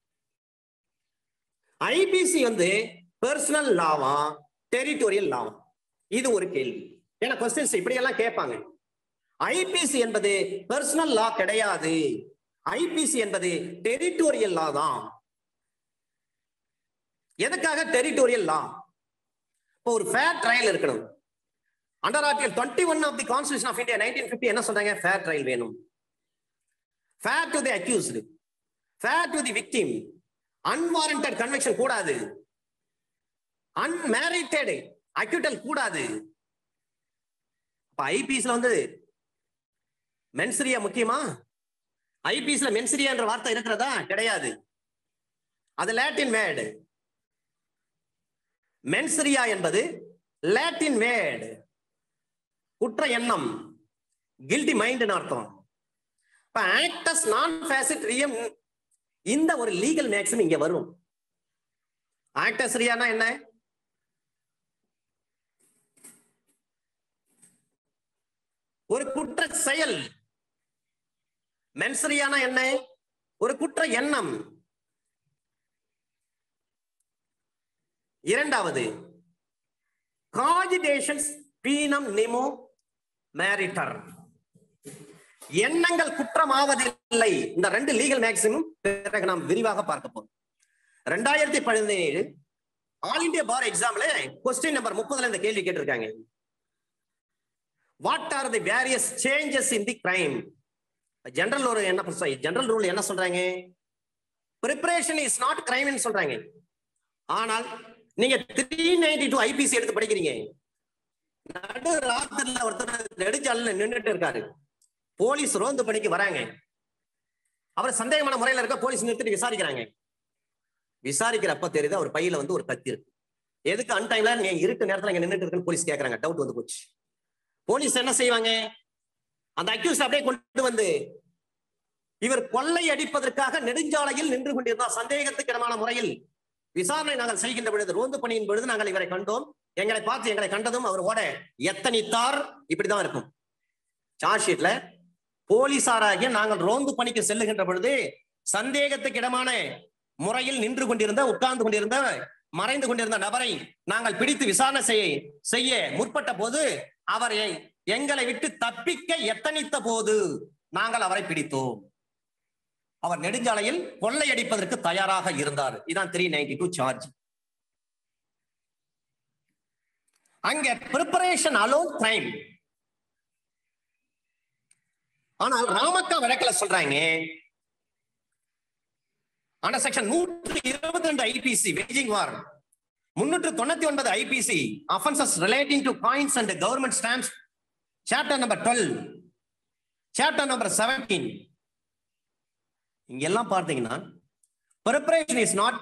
ஐபிசி வந்து பர்சனல் லாவா டெரிட்டோரியல் லாவா இது ஒரு கேள்வி ஏன்னா கொஸ்டின்ஸ் இப்படி எல்லாம் கேட்பாங்க ஐபிசி என்பது பர்சனல் லா கிடையாது ஐபிசி என்பது டெரிட்டோரியல் லா தான் எதுக்காக டெரிட்டோரியல் லா இப்போ ஒரு ஃபேர் ட்ரையல் இருக்கணும் under article twenty one of the constitution of India nineteen fifty என்ன சொல்றாங்க ஃபேர் ட்ரையல் வேணும் fair to the accused fair to the victim unwarranted conviction கூடாது அன்மேரிட்டட் அக்யூட்டல் கூடாது அப்ப ஐபிஎஸ்ல வந்து மென்சரியா முக்கியமா ஐபிஎஸ்ல மென்சரியா என்ற வார்த்தை இருக்கிறதா கிடையாது அது லாட்டின் வேர்டு மென்சரியா என்பது லாட்டின் வேர்டு குற்ற எண்ணம் கில்டி மைண்ட் அர்த்தம் இப்ப ஆக்டஸ் நான் ஃபேசிட் ரியம் இந்த ஒரு லீகல் மேக்ஸிம் இங்க வரும் ஆக்டஸ் ரியானா என்ன ஒரு குற்ற செயல் மென்சரியானா என்ன ஒரு குற்ற எண்ணம் இரண்டாவது காஜிடேஷன்ஸ் பீனம் நிமோ மேரிட்டர் எண்ணங்கள் குற்றமாவதில்லை இந்த ரெண்டு லீகல் மேக்சிமம் பிறகு நாம் விரிவாக பார்க்க போறோம் ரெண்டாயிரத்தி பதினேழு ஆல் இந்தியா பார் எக்ஸாம்ல கொஸ்டின் நம்பர் முப்பதுல இந்த கேள்வி கேட்டிருக்காங்க what are the various changes in the crime general ஒரு என்ன ஜெனரல் ரூல் என்ன சொல்றாங்க ப்ரிப்பரேஷன் இஸ் நாட் கிரைம்னு சொல்றாங்க ஆனால் நீங்க த்ரீ நைன்டி டூ ஐபிசி எடுத்து படிக்கிறீங்க நடு ராத்திரில ஒருத்தர் நெடுஞ்சாலையில நின்றுட்டு இருக்காரு போலீஸ் ரோந்து பணிக்கு வராங்க அவர் சந்தேகமான முறையில இருக்க போலீஸ் நிறுத்திட்டு விசாரிக்கிறாங்க விசாரிக்கிறப்ப தெரியுது அவர் பையில வந்து ஒரு கத்தி இருக்கு எதுக்கு அன் டைம்ல நீ இருட்டு நேரத்துல இங்க நின்றுட்டு இருக்குன்னு போலீஸ் கேக்குறாங்க டவுட் வந்து போச்சு போலீஸ் என்ன செய்வாங்க அந்த அக்யூஸ் அப்படியே கொண்டு வந்து இவர் கொள்ளை அடிப்பதற்காக நெடுஞ்சாலையில் நின்று கொண்டிருந்தார் சந்தேகத்துக்கிடமான முறையில் விசாரணை நாங்கள் செய்கின்ற பொழுது ரோந்து பணியின் பொழுது நாங்கள் இவரை கண்டோம் எங்களை பார்த்து எங்களை கண்டதும் அவர் ஓட எத்தனித்தார் இப்படிதான் இருக்கும் சார்ஜ் ஷீட்ல போலீசாராகிய நாங்கள் ரோந்து பணிக்கு செல்லுகின்ற பொழுது சந்தேகத்துக்கு இடமான முறையில் நின்று கொண்டிருந்த உட்கார்ந்து கொண்டிருந்த மறைந்து கொண்டிருந்த நபரை நாங்கள் பிடித்து விசாரணை செய்ய செய்ய முற்பட்ட போது அவர் எ- எங்களை விட்டு தப்பிக்க எத்தனித்த போது நாங்கள் அவரை பிடித்தோம் அவர் நெடுஞ்சாலையில் கொள்ளையடிப்பதற்கு தயாராக இருந்தார் இதான் த்ரீ நைன்டி டூ சார்ஜ் அங்க பிரிப்பரேஷன் அலோன் கிரைம் ஆனால் ராமக்கா வழக்குல சொல்றாங்க ஆனா செக்ஷன் நூற்றி இருபத்தி ரெண்டு ஐபிசி வேஜிங் வார் முன்னூற்று தொண்ணூத்தி ஒன்பது IPC offences relating to coins and government stamps chapter number twelve chapter number seventeen இங்க எல்லாம் பார்த்தீங்கன்னா ப்ரிப்பரேஷன் இஸ் நாட்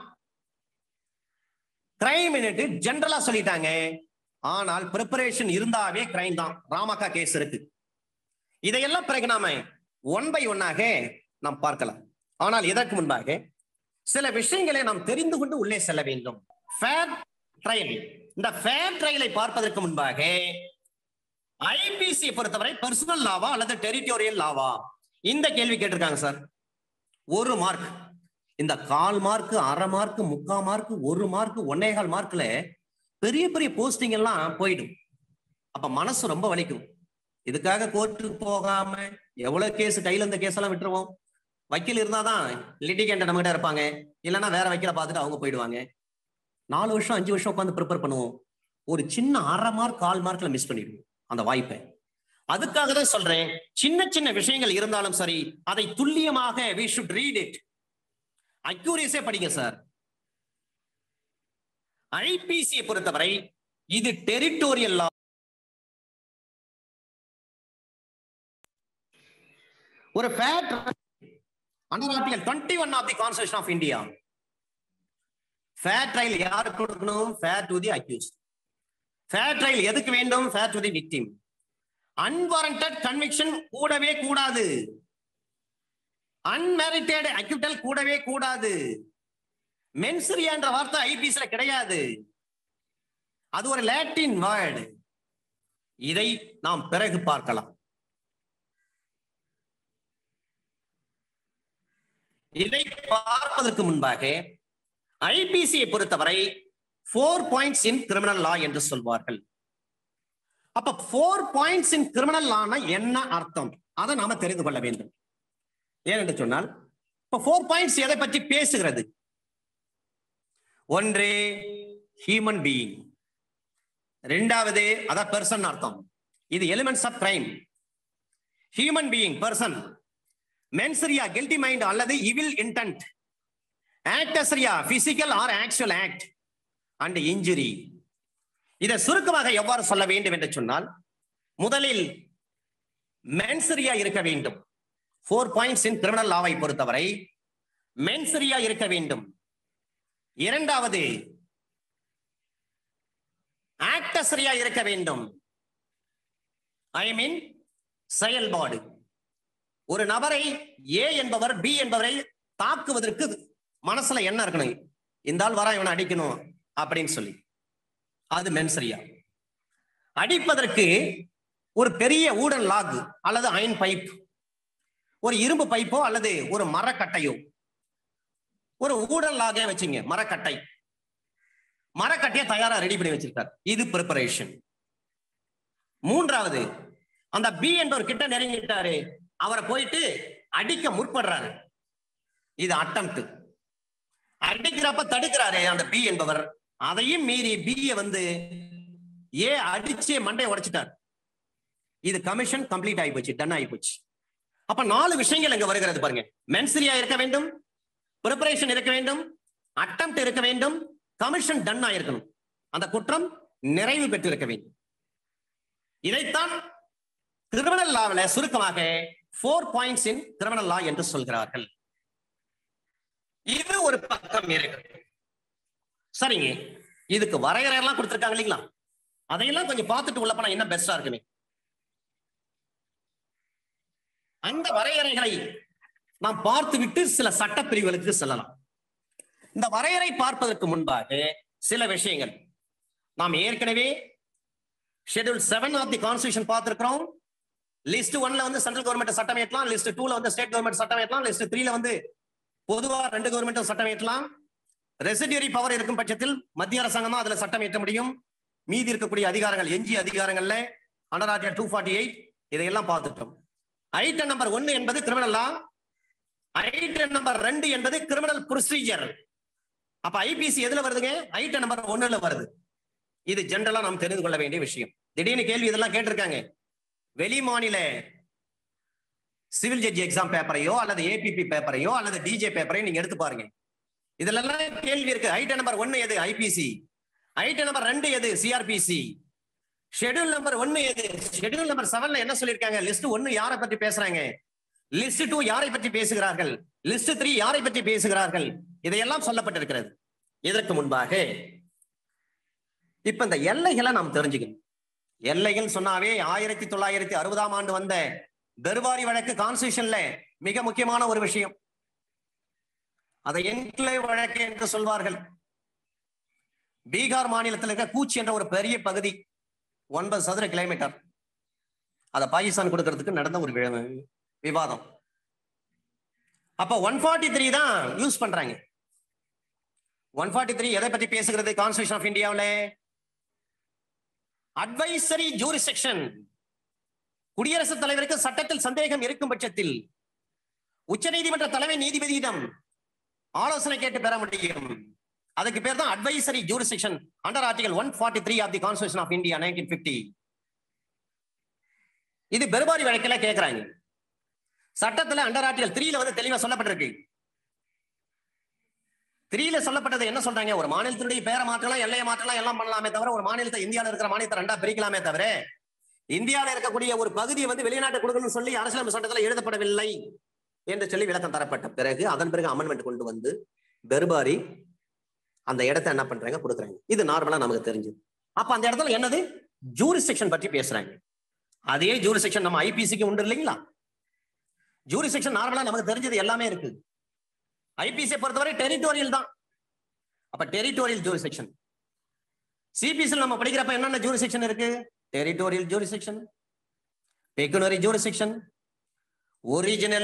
கிரைம் ஜெனரலா சொல்லிட்டாங்க ஆனால் ப்ரிப்பரேஷன் இருந்தாவே கிரைம் தான் ராமக்கா கேஸ் இருக்கு இதையெல்லாம் பிறகு நாம ஒன் பை ஒன்னாக நாம் பார்க்கலாம் ஆனால் இதற்கு முன்பாக சில விஷயங்களை நாம் தெரிந்து கொண்டு உள்ளே செல்ல வேண்டும் ஃபேர் ட்ரையல் இந்த ஃபேர் ட்ரையலை பார்ப்பதற்கு முன்பாக ஐபிசி பொறுத்தவரை பர்சனல் லாவா அல்லது டெரிட்டோரியல் லாவா இந்த கேள்வி கேட்டிருக்காங்க சார் ஒரு மார்க் இந்த கால் மார்க் அரை மார்க் முக்கா மார்க் ஒரு மார்க் ஒன்னேகால் மார்க்ல பெரிய பெரிய போஸ்டிங் எல்லாம் போயிடும் அப்ப மனசு ரொம்ப வலிக்கும் இதுக்காக கோர்ட்டுக்கு போகாம எவ்வளவு கேஸ் கையில இந்த கேஸ் எல்லாம் விட்டுருவோம் வக்கீல் இருந்தாதான் லிட்டிகேண்ட் நம்ம கிட்ட இருப்பாங்க இல்லைன்னா வேற வக்கீல பார்த்துட்டு அவங்க போயிடுவாங்க நாலு வருஷம் அஞ்சு வருஷம் உட்காந்து ப்ரிப்பேர் பண்ணுவோம் ஒரு சின்ன அரை மார்க் கால் மார்க்ல மிஸ் பண்ணிடுவோம் அந்த வாய்ப்பை அதுக்காக தான் சொல்றேன் சின்ன சின்ன விஷயங்கள் இருந்தாலும் சரி அதை துல்லியமாக we should read it accurately படிங்க சார் ஐபிசியை பொறுத்தவரை இது டெரிட்டோரியல் லா ஒரு fair under article twenty one of the constitution of India fair trial யாருக்கு கொடுக்கணும் fair to the accused fair trial எதுக்கு வேண்டும் fair to the victim unwarranted conviction கூடவே கூடாது அன்மெரிட்டட் அக்யூட்டல் கூடவே கூடாது மென்சரியா என்ற வார்த்தை ஐபிஎஸ்ல கிடையாது அது ஒரு லாட்டின் வேர்டு இதை நாம் பிறகு பார்க்கலாம் இதை பார்ப்பதற்கு முன்பாக ஐபிசியை பொறுத்தவரை four points in criminal law என்று சொல்வார்கள் அப்ப ஃபோர் பாயிண்ட்ஸ் இன் கிரிமினல் லானா என்ன அர்த்தம் அதை நாம தெரிந்து கொள்ள வேண்டும் ஏனென்று சொன்னால் இப்ப ஃபோர் பாயிண்ட்ஸ் எதை பற்றி பேசுகிறது ஒன்று ஹியூமன் பீயிங் ரெண்டாவது அதான் பெர்சன் அர்த்தம் இது elements of crime human being person mens rea guilty mind அல்லது evil intent actus reus physical or actual act and injury இதை சுருக்கமாக எவ்வாறு சொல்ல வேண்டும் என்று சொன்னால் முதலில் மென்சரியா இருக்க வேண்டும் ஃபோர் பாயிண்ட்ஸ் இன் கிரிமினல் லாவை பொறுத்தவரை மென்சரியா இருக்க வேண்டும் இரண்டாவது ஆக்டசரியா இருக்க வேண்டும் ஐ மீன் செயல்பாடு ஒரு நபரை ஏ என்பவர் பி என்பவரை தாக்குவதற்கு மனசுல என்ன இருக்கணும் இந்த ஆள் வரா இவனை அடிக்கணும் அப்படின்னு சொல்லி அது மென்சரியா அடிப்பதற்கு ஒரு பெரிய ஊடன் லாக் அல்லது அயன் பைப் ஒரு இரும்பு பைப்போ அல்லது ஒரு மரக்கட்டையோ ஒரு ஊடல் லாகே வச்சுங்க மரக்கட்டை மரக்கட்டையை தயாரா ரெடி பண்ணி வச்சிருக்கார் இது ப்ரிப்பரேஷன் மூன்றாவது அந்த பி என்பவர் கிட்ட நெருங்கிட்டாரு அவரை போயிட்டு அடிக்க முற்படுறாரு இது அட்டம்ப்ட் அடிக்கிறப்ப தடுக்கிறாரு அந்த பி என்பவர் அதையும் மீறி பிய வந்து ஏ அடிச்சு மண்டையை உடைச்சிட்டார் இது கமிஷன் கம்ப்ளீட் ஆகி போச்சு டன் ஆகி போச்சு அப்ப நாலு விஷயங்கள் இங்க வருகிறது பாருங்க மென்சரியா இருக்க வேண்டும் ப்ரிப்பரேஷன் இருக்க வேண்டும் அட்டம்ப்ட் இருக்க வேண்டும் கமிஷன் டன் ஆயிருக்கணும் அந்த குற்றம் நிறைவு பெற்று இருக்க வேண்டும் இதைத்தான் கிரிமினல் லாவில சுருக்கமாக four points in criminal law என்று சொல்கிறார்கள் இது ஒரு பக்கம் இருக்கு சரிங்க இதுக்கு வரையறை எல்லாம் கொடுத்திருக்காங்க இல்லைங்களா அதையெல்லாம் கொஞ்சம் பார்த்துட்டு உள்ள போனா என்ன பெஸ்டா இருக்குமே அந்த வரையறைகளை நாம் பார்த்து விட்டு சில சட்ட பிரிவுகளுக்கு செல்லலாம் இந்த வரையறை பார்ப்பதற்கு முன்பாக சில விஷயங்கள் நாம் ஏற்கனவே schedule seven of the constitution பார்த்திருக்கிறோம் லிஸ்ட் ஒன்ல வந்து சென்ட்ரல் கவர்மெண்ட் சட்டம் ஏற்றலாம் லிஸ்ட் டூல வந்து ஸ்டேட் கவர்மெண்ட் சட்டம் ஏற்றலாம் லிஸ்ட் த்ரீல வந்து பொதுவா ரெண்டு கவர்மெண்ட்டும் சட்டம் ஏற்றலாம் ரெசிடியரி பவர் இருக்கும் பட்சத்தில் மத்திய அரசாங்கம் தான் அதுல சட்டம் ஏற்ற முடியும் மீதி இருக்கக்கூடிய அதிகாரங்கள் எஞ்சிய அதிகாரங்கள்ல under article two forty eight இதையெல்லாம் பார்த்துட்டோம் ஐட்டம் நம்பர் ஒன்னு என்பது கிரிமினல் லா ஐட்டம் நம்பர் ரெண்டு என்பது கிரிமினல் ப்ரொசீஜர் அப்ப ஐபிசி எதுல வருதுங்க ஐட்டம் நம்பர் ஒண்ணுல வருது இது ஜென்ரலா நாம் தெரிந்து கொள்ள வேண்டிய விஷயம் திடீர்னு கேள்வி இதெல்லாம் கேட்டிருக்காங்க வெளி மாநில சிவில் ஜட்ஜி எக்ஸாம் பேப்பரையோ அல்லது ஏபிபி பேப்பரையோ அல்லது டிஜே பேப்பரையோ நீங்க எடுத்து பாருங்க இதுல எல்லாம் கேள்வி இருக்கு ஐட்டம் நம்பர் ஒன்னு எது ஐபிசி ஐட்டம் நம்பர் ரெண்டு எது சிஆர்பிசி ஷெட்யூல் நம்பர் ஒன்னு எது ஷெட்யூல் நம்பர் செவன்ல என்ன சொல்லிருக்காங்க லிஸ்ட் ஒன்னு யாரை பற்றி பேசுறாங்க லிஸ்ட் டூ யாரை பற்றி பேசுகிறார்கள் லிஸ்ட் த்ரீ யாரை பற்றி பேசுகிறார்கள் இதையெல்லாம் சொல்லப்பட்டிருக்கிறது இதற்கு முன்பாக இப்ப இந்த எல்லைகளை நாம் தெரிஞ்சுக்கணும் எல்லைகள் சொன்னாவே ஆயிரத்தி தொள்ளாயிரத்தி அறுபதாம் ஆண்டு வந்த பெருவாரி வழக்கு கான்ஸ்டியூஷன்ல மிக முக்கியமான ஒரு விஷயம் அதை என்க்ளேவ் வழக்கு என்று சொல்வார்கள் பீகார் மாநிலத்தில் இருக்க கூச்சி என்ற ஒரு பெரிய பகுதி ஒன்பது சதுர கிலோமீட்டர் அதை பாகிஸ்தான் கொடுக்கறதுக்கு நடந்த ஒரு வி- விவாதம் அப்ப ஒன் ஃபார்ட்டி த்ரீ தான் யூஸ் பண்றாங்க ஒன் ஃபார்ட்டி த்ரீ எதை பற்றி பேசுகிறது கான்ஸ்டியூஷன் ஆஃப் இந்தியாவில் அட்வைசரி ஜூரிசெக்ஷன் குடியரசுத் தலைவருக்கு சட்டத்தில் சந்தேகம் இருக்கும் பட்சத்தில் உச்சநீதிமன்ற தலைமை நீதிபதியிடம் ஆலோசனை கேட்டு பெற முடியும் அதுக்கு பேர் தான் advisory jurisdiction under article one forty three of the constitution of India nineteen fifty இது பெருபாரி வழக்கில கேட்கிறாங்க சட்டத்துல அண்டர் ஆர்டிகல் த்ரீல வந்து தெளிவா சொல்லப்பட்டிருக்கு த்ரீல சொல்லப்பட்டது என்ன சொல்றாங்க ஒரு மாநிலத்தினுடைய பேரை மாற்றலாம் எல்லையை மாற்றலாம் எல்லாம் பண்ணலாமே தவிர ஒரு மாநிலத்தை இந்தியாவில் இருக்கிற மாநிலத்தை ரெண்டா பிரிக்கலாமே தவிர இந்தியாவில் இருக்கக்கூடிய ஒரு பகுதியை வந்து வெளிநாட்டு கொடுக்கணும்னு சொல்லி அரசியலமைப்பு சட்டத்தில் எழுதப்படவில்லை என்று சொல்லி விளக்கம் தரப்பட்ட பிறகு அதன் பிறகு அமெண்ட்மெண்ட் கொண்டு வந்து பெருபாரி அந்த இடத்தை என்ன பண்றாங்க கொடுக்குறாங்க இது நார்மலா நமக்கு தெரிஞ்சது அப்ப அந்த இடத்துல என்னது ஜூரிசெக்ஷன் பற்றி பேசுறாங்க அதே ஜூரிசெக்ஷன் நம்ம ஐபிசிக்கு உண்டு இல்லைங்களா ஜூரிசெக்ஷன் நார்மலா நமக்கு தெரிஞ்சது எல்லாமே இருக்கு ஐபிசி பொறுத்தவரை டெரிட்டோரியல் தான் அப்ப டெரிட்டோரியல் ஜூரிசெக்ஷன் சிபிஎஸ்ல நம்ம படிக்கிறப்ப என்னென்ன ஜூரிசெக்ஷன் இருக்கு territorial jurisdiction pecuniary jurisdiction original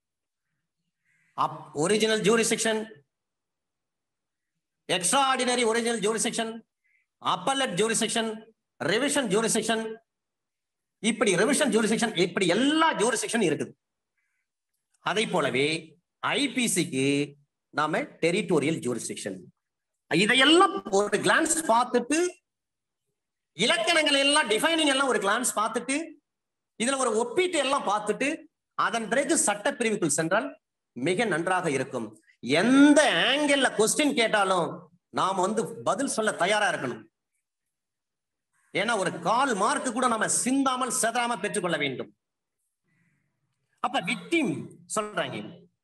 original jurisdiction extraordinary original jurisdiction appellate jurisdiction revision jurisdiction இப்படி ரிவிஷன் ஜூரிசெக்ஷன் இப்படி எல்லா ஜூரிசெக்ஷன் இருக்குது அதை போலவே ஐபிசிக்கு நாம டெரிட்டோரியல் ஜூரிசெக்ஷன் இதையெல்லாம் ஒரு கிளான்ஸ் பார்த்துட்டு இலக்கணங்கள் எல்லாம் டிஃபைனிங் எல்லாம் ஒரு கிளான்ஸ் பார்த்துட்டு இதுல ஒரு ஒப்பீட்டு எல்லாம் பார்த்துட்டு அதன் பிறகு சட்ட பிரிவுக்குள் சென்றால் மிக நன்றாக இருக்கும் எந்த ஆங்கிள் கொஸ்டின் கேட்டாலும் நாம் வந்து பதில் சொல்ல தயாரா இருக்கணும் ஏன்னா ஒரு கால் மார்க் கூட நம்ம சிந்தாமல் செதறாம பெற்றுக்கொள்ள வேண்டும் அப்ப விக்டிம் சொல்றாங்க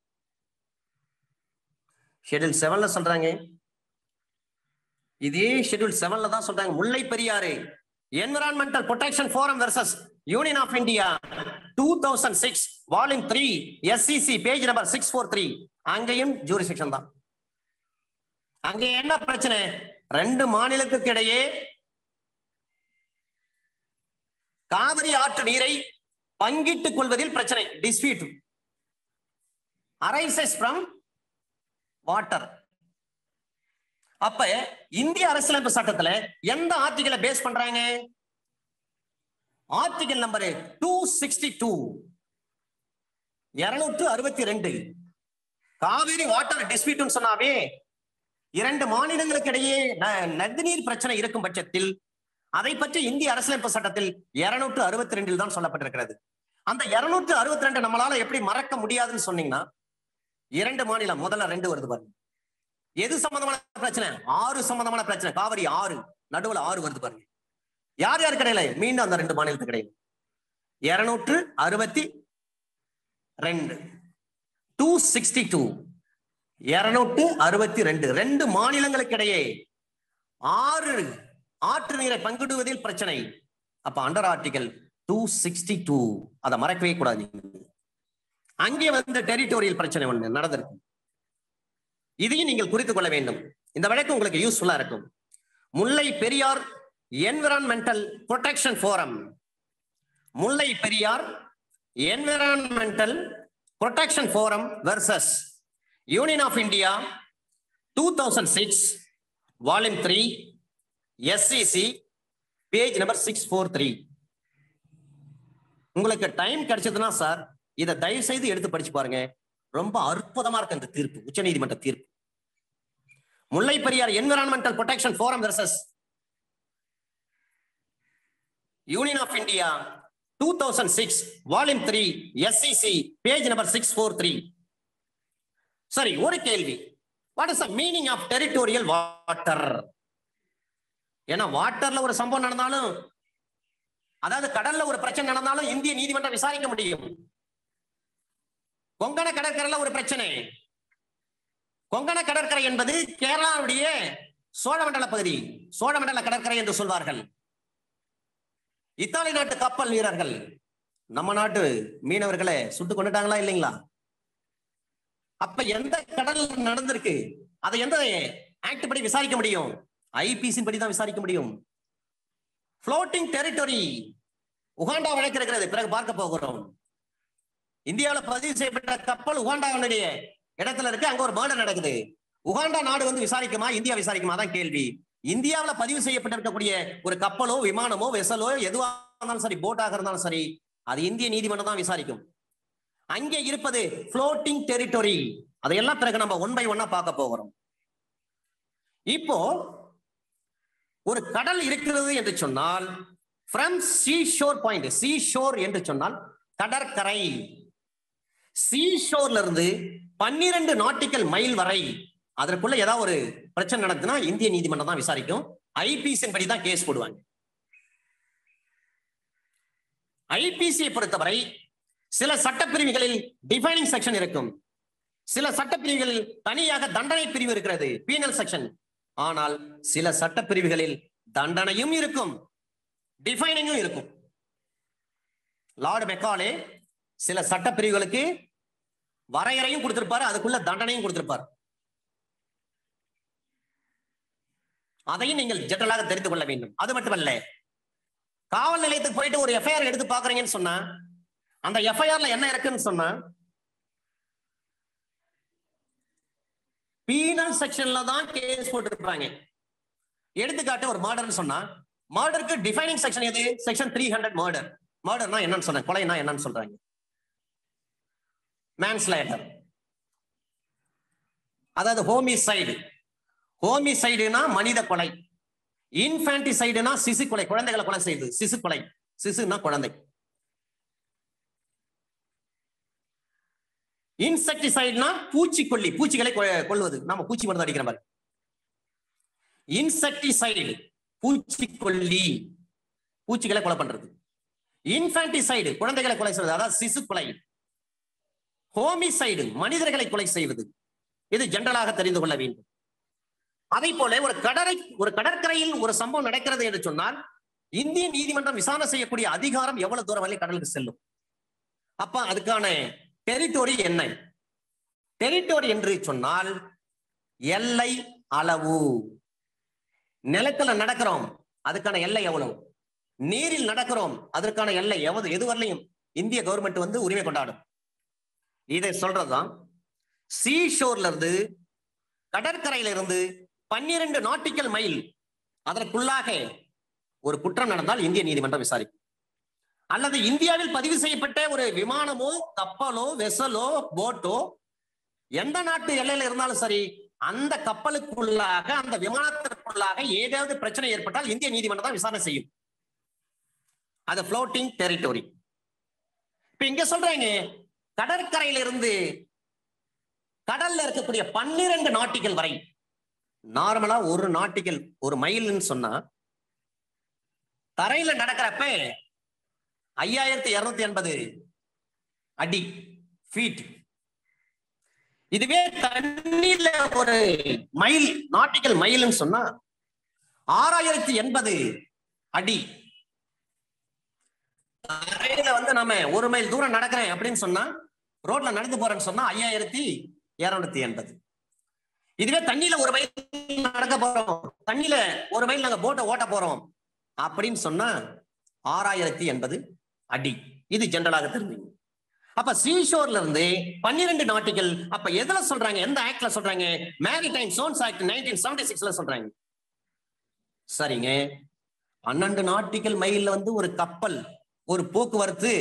ஷெட்யூல் செவன்ல சொல்றாங்க இதே ஷெட்யூல் செவன்ல தான் சொல்றாங்க Mullai Periyar environmental protection forum versus union of India two thousand six volume three SCC page number six four three அங்கேயும் ஜூரிசெக்ஷன் தான் அங்க என்ன பிரச்சனை ரெண்டு மாநிலத்துக்கு இடையே காவிரி ஆற்று நீரை பங்கிட்டுக் கொள்வதில் பிரச்சனை டிஸ்பியூட் அரைசஸ் ஃப்ரம் வாட்டர் அப்ப இந்திய அரசியலமைப்பு சட்டத்துல எந்த ஆர்டிகலை பேஸ் பண்றாங்க article number two sixty two இருநூற்று அறுபத்தி ரெண்டு காவிரி வாட்டர் டிஸ்பியூட் சொன்னாவே இரண்டு மாநிலங்களுக்கு இடையே ந- நதிநீர் பிரச்சனை இருக்கும் பட்சத்தில் அதை பற்றி இந்திய அரசியலமைப்பு சட்டத்தில் இருநூற்று அறுபத்தி ரெண்டில் தான் சொல்லப்பட்டிருக்கிறது அந்த இருநூற்று அறுபத்தி ரெண்டு நம்மளால எப்படி மறக்க முடியாதுன்னு சொன்னீங்கன்னா இரண்டு மாநிலம் முதல்ல ரெண்டு வருது பாருங்க எது சம்பந்தமான பிரச்சனை ஆறு சம்பந்தமான பிரச்சனை காவிரி ஆறு நடுவுல ஆறு வருது பாருங்க யார் யார் கிடையில மீண்டும் அந்த ரெண்டு மாநிலத்துக்கு கிடையாது இருநூற்று அறுபத்தி ரெண்டு டூ சிக்ஸ்டி டூ இருநூற்று அறுபத்தி ரெண்டு ரெண்டு மாநிலங்களுக்கு இடையே ஆறு ஆற்று நீரை பங்கிடுவதில் பிரச்சனை அப்ப under article two sixty two அதை மறக்கவே கூடாது நீங்க. அங்கே வந்து டெரிட்டோரியல் பிரச்சனை ஒண்ணு நடந்திருக்கு இதையும் நீங்கள் குறித்துக் கொள்ள வேண்டும் இந்த வழக்கு உங்களுக்கு யூஸ்ஃபுல்லா இருக்கும் Mullai Periyar environmental protection forum Mullai Periyar environmental protection forum versus union of India two thousand six volume three SCC page number six four three உங்களுக்கு டைம் கிடைச்சதுன்னா சார் இதை தயவு செய்து எடுத்து படிச்சு பாருங்க ரொம்ப அற்புதமா இருக்கு அந்த தீர்ப்பு உச்சநீதிமன்ற தீர்ப்பு Mullai Periyar environmental protection forum versus union of India two thousand six volume three SCC page number six four three சரி ஒரு கேள்வி what is the meaning of territorial water ஏன்னா வாட்டர்ல ஒரு சம்பவம் நடந்தாலும் அதாவது கடல்ல ஒரு பிரச்சனை நடந்தாலும் இந்திய நீதிமன்றம் விசாரிக்க முடியும் கொங்கண கடற்கரையில ஒரு பிரச்சனை கொங்கண கடற்கரை என்பது கேரளாவுடைய சோழமண்டல பகுதி சோழமண்டல கடற்கரை என்று சொல்வார்கள் இத்தாலி நாட்டு கப்பல் வீரர்கள் நம்ம நாட்டு மீனவர்களை சுட்டு கொண்டுட்டாங்களா இல்லைங்களா அப்ப எந்த கடல் நடந்திருக்கு அதை எந்த ஆக்ட் படி விசாரிக்க முடியும் ஐபிசி படி தான் விசாரிக்க முடியும் ஃப்ளோட்டிங் டெரிட்டரி உகாண்டா வழக்கு இருக்கிறது பிறகு பார்க்க போகிறோம் இந்தியாவில் பதிவு செய்யப்பட்ட கப்பல் உகாண்டாவுடைய இடத்துல இருக்கு அங்க ஒரு மர்டர் நடக்குது உகாண்டா நாடு வந்து விசாரிக்குமா இந்தியா விசாரிக்குமா தான் கேள்வி இந்தியாவில் பதிவு செய்யப்பட்டிருக்கக்கூடிய ஒரு கப்பலோ விமானமோ வெசலோ எதுவா இருந்தாலும் சரி போட்டாக இருந்தாலும் சரி அது இந்திய நீதிமன்றம் தான் விசாரிக்கும் அங்கே இருப்பது ஃப்ளோட்டிங் டெரிட்டரி அதையெல்லாம் பிறகு நம்ம ஒன் பை ஒன்னா பார்க்க போகிறோம் இப்போ ஒரு கடல் இருக்கிறது என்று சொன்னால் from sea shore point sea shore என்று சொன்னால் கடற்கரை சீ ஷோர்ல இருந்து பன்னிரண்டு நாட்டிக்கல் மைல் வரை அதற்குள்ள ஏதாவது ஒரு பிரச்சனை நடக்குதுன்னா இந்திய நீதிமன்றம் தான் விசாரிக்கும் ஐபிசி படி தான் கேஸ் போடுவாங்க ஐபிசியை பொறுத்தவரை சில சட்டப்பிரிவுகளில் டிஃபைனிங் செக்ஷன் இருக்கும் சில சட்டப்பிரிவுகளில் தனியாக தண்டனை பிரிவு இருக்கிறது பீனல் செக்ஷன் ஆனால் சில சட்டப்பிரிவுகளில் தண்டனையும் இருக்கும் டிஃபைனிங்கும் இருக்கும் லார்டு மெக்காலே சில சட்டப்பிரிவுகளுக்கு வரையறையும் கொடுத்திருப்பாரு அதுக்குள்ள தண்டனையும் கொடுத்திருப்பார் அதையும் நீங்கள் ஜெனரலாக தெரிந்து கொள்ள வேண்டும் அது மட்டுமல்ல காவல் நிலையத்துக்கு போயிட்டு ஒரு எஃப்ஐஆர் எடுத்து பாக்குறீங்கன்னு சொன்னா அந்த எஃப்ஐஆர்ல என்ன இருக்குன்னு சொன்னா பீனல் செக்ஷன்ல தான் கேஸ் போட்டிருப்பாங்க எடுத்துக்காட்டு ஒரு மர்டர்னு சொன்னா மர்டருக்கு டிஃபைனிங் செக்ஷன் எது செக்ஷன் த்ரீ ஹண்ட்ரட் மர்டர் மர்டர்னா என்னன்னு சொன்னேன் கொலைனா என்னன்னு சொல்றாங்க மேன்ஸ்லேட்டர் அதாவது ஹோமிசைடு ஹோமிசைடுனா மனித கொலை இன்ஃபான்டிசைடுனா சிசு கொலை குழந்தைகளை கொலை செய்யுது சிசு கொலை சிசுனா குழந்தை இன்செக்டிசைட்னா பூச்சிக்கொல்லி பூச்சிகளை கொ- கொல்வது நாம பூச்சி மருந்து அடிக்கிற மாதிரி இன்செக்டிசைடு பூச்சிக்கொல்லி பூச்சிகளை கொலை பண்றது இன்ஃபான்டிசைடு குழந்தைகளை கொலை செய்வது அதாவது சிசு கொலை ஹோமிசைடு மனிதர்களை கொலை செய்வது இது ஜெனரலாக தெரிந்து கொள்ள வேண்டும் அதை போல ஒரு கடற்கரை ஒரு கடற்கரையில் ஒரு சம்பவம் நடக்கிறது என்று சொன்னால் இந்திய நீதிமன்றம் விசாரணை செய்யக்கூடிய அதிகாரம் எவ்வளவு தூரம் வரை கடலுக்கு செல்லும் அப்ப அதுக்கான டெரிட்டோரி என்ன டெரிட்டோரி என்று சொன்னால் எல்லை அளவு நிலத்துல நடக்கிறோம் அதுக்கான எல்லை எவ்வளவு நீரில் நடக்கிறோம் அதற்கான எல்லை எவ்வளவு எது வரலையும் இந்திய கவர்மெண்ட் வந்து உரிமை கொண்டாடும் இதை சொல்றதுதான் சீ ஷோர்ல இருந்து கடற்கரையில இருந்து பன்னிரண்டு நாட்டிக்கல் மைல் அதற்குள்ளாக ஒரு குற்றம் நடந்தால் இந்திய நீதிமன்றம் விசாரிக்கும் அல்லது இந்தியாவில் பதிவு செய்யப்பட்ட ஒரு விமானமோ கப்பலோ வெசலோ போட்டோ எந்த நாட்டு எல்லையில இருந்தாலும் சரி அந்த கப்பலுக்குள்ளாக அந்த விமானத்திற்குள்ளாக ஏதாவது பிரச்சனை ஏற்பட்டால் இந்திய நீதிமன்றம் தான் விசாரணை செய்யும் அது ஃப்ளோட்டிங் டெரிட்டோரி இப்ப இங்க சொல்றாங்க கடற்கரையிலிருந்து கடல்ல இருக்கக்கூடிய பன்னிரண்டு நாட்டிகள் வரை நார்மலா ஒரு நாட்டிகள் ஒரு மைல்னு சொன்னா தரையில நடக்கிறப்ப ஐயாயிரத்தி இருநூத்தி எண்பது அடி ஃபீட் இதுவே தண்ணீர்ல ஒரு மைல் நாட்டிக்கல் மைல்னு சொன்னா ஆறாயிரத்தி எண்பது அடி தரையில வந்து நாம ஒரு மைல் தூரம் நடக்கிறேன் அப்படின்னு சொன்னா ரோட்ல நடந்து போறேன்னு சொன்னா ஐயாயிரத்தி இருநூத்தி எண்பது இதுவே தண்ணியில ஒரு மைல் நடக்க போறோம் தண்ணியில ஒரு மைல் நாங்க போட்டை ஓட்ட போறோம் அப்படின்னு சொன்னா ஆறாயிரத்தி எண்பது அடி இது ஜெனரலாக தெரிஞ்சுங்க அப்ப சீஷோர்ல இருந்து பன்னிரெண்டு நாட்டிகள் அப்ப எதுல சொல்றாங்க எந்த ஆக்ட்ல சொல்றாங்க maritime zones act nineteen seventy சிக்ஸ்ல சொல்றாங்க சரிங்க பன்னெண்டு நாட்டிகள் மைல்ல வந்து ஒரு கப்பல் ஒரு போக்குவரத்து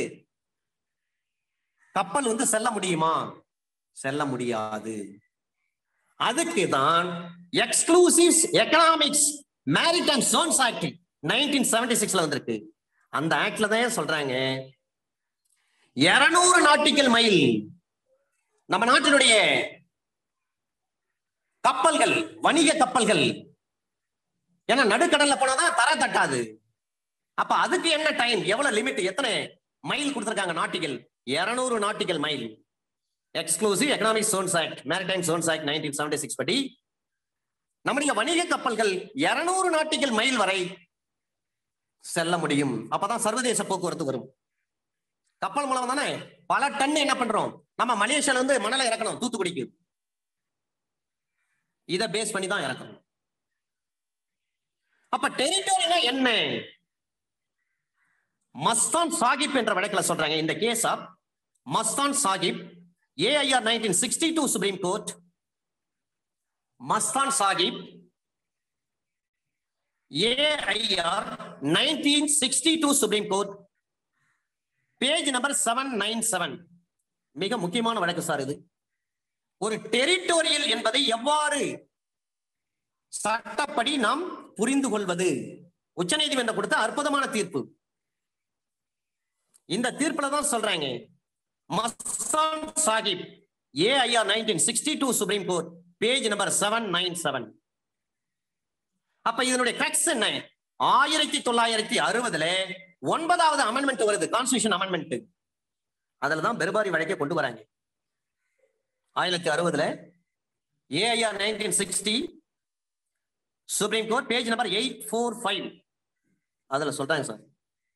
கப்பல் வந்து செல்ல முடியுமா செல்ல முடியாது அதுக்கு தான் exclusive economics maritime zones act nineteen seventy சிக்ஸ்ல வந்திருக்கு அந்த ஆக்ட்ல தான் சொல்றாங்க இருநூறு நாட்டிக்கல் மைல் நம்ம நாட்டினுடைய கப்பல்கள் வணிக கப்பல்கள் ஏன்னா நடுக்கடல்ல போனாதான் தர தட்டாது அப்ப அதுக்கு என்ன டைம் எவ்வளவு லிமிட் எத்தனை மைல் கொடுத்திருக்காங்க நாட்டிகள் இருநூறு nautical mile exclusive economic zones act maritime zones act nineteen seventy six படி நம்முடைய வணிக கப்பல்கள் இருநூறு நாட்டிக்கல் மைல் வரை செல்ல முடியும் அப்பதான் சர்வதேச போக்குவரத்து வரும் கப்பல் மூலம் தானே பல டன் என்ன பண்றோம் நம்ம மலேசியால இருந்து மணலை இறக்கணும் தூத்துக்குடிக்கு இத பேஸ் பண்ணி தான் இறக்கணும் அப்ப டெரிட்டோரினா என்ன மஸ்தான் சாகிப் என்ற வழக்கில் சொல்றாங்க இந்த case of Mastan Sahib AIR nineteen sixty two supreme court Mastan Sahib AIR nineteen sixty two supreme court page number seven nine seven மிக முக்கியமான வழக்கு சார் இது ஒரு டெரிட்டோரியல் என்பதை எவ்வாறு சட்டப்படி நாம் புரிந்து கொள்வது உச்சநீதிமன்றம் கொடுத்த அற்புதமான தீர்ப்பு இந்த தீர்ப்புல தான் சொல்றாங்க Mastan Sahib AIR nineteen sixty two supreme court page number seven nine seven அப்ப இதனுடைய கிரக்ஸ் என்ன ஆயிரத்தி தொள்ளாயிரத்தி அறுபதுல ஒன்பதாவது அமெண்ட்மெண்ட் வருது கான்ஸ்டியூஷன் அமெண்ட்மெண்ட் அதுலதான் பெருபாரி வழக்கை கொண்டு வராங்க ஆயிரத்தி அறுபதுல AIR nineteen sixty supreme court page number eight four five அதுல சொல்றாங்க சார்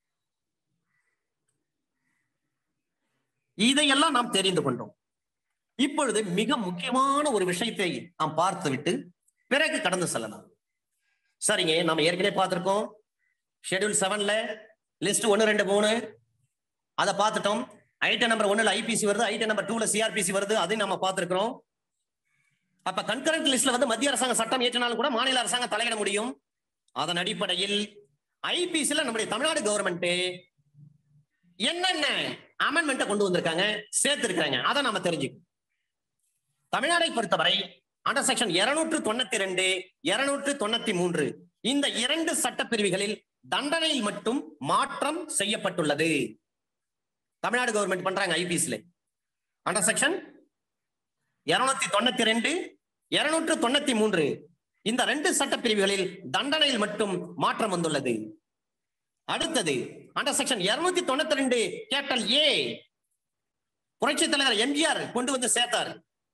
இதையெல்லாம் நாம் தெரிந்து கொண்டோம் இப்பொழுது மிக முக்கியமான ஒரு விஷயத்தை நாம் பார்த்து விட்டு பிறகு கடந்து செல்லலாம் சரிங்க நம்ம ஏற்கனவே பார்த்திருக்கோம் ஷெட்யூல் செவன்ல லிஸ்ட் ஒன்னு ரெண்டு மூணு அதை பார்த்துட்டோம் ஐட்டம் நம்பர் ஒன்னுல ஐபிசி வருது ஐட்டம் நம்பர் டூல சிஆர்பிசி வருது அதையும் நம்ம பார்த்திருக்கிறோம் அப்ப கன்கரண்ட் லிஸ்ட்ல வந்து மத்திய அரசாங்க சட்டம் ஏற்றினாலும் கூட மாநில அரசாங்கம் தலையிட முடியும் அதன் அடிப்படையில் ஐபிசில நம்முடைய தமிழ்நாடு கவர்மெண்ட் என்னென்ன அமெண்ட்மெண்ட்டை கொண்டு வந்திருக்காங்க சேர்த்து இருக்காங்க அதை நம்ம தெரிஞ்சுக்கணும் தமிழ்நாடை பொறுத்தவரை அண்டர் செக்ஷன் இருநூற்று தொண்ணூத்தி ரெண்டு இருநூற்று தொண்ணூத்தி மூன்று இந்த இரண்டு சட்டப்பிரிவுகளில் தண்டனையில் மட்டும் மாற்றம் செய்யப்பட்டுள்ளது தமிழ்நாடு கவர்மெண்ட் பண்றாங்க ஐபிஎஸ்ல அண்டர் செக்ஷன் இருநூத்தி தொண்ணூத்தி ரெண்டு இருநூற்று தொண்ணூத்தி மூன்று இந்த ரெண்டு சட்டப்பிரிவுகளில் தண்டனையில் மட்டும் மாற்றம் வந்துள்ளது அடுத்தது அண்டர் செக்ஷன் இருநூத்தி தொண்ணூத்தி ரெண்டு கேப்டல் ஏ புரட்சி தலைவர் எம்ஜிஆர் கொண்டு வந்து சேர்த்தார்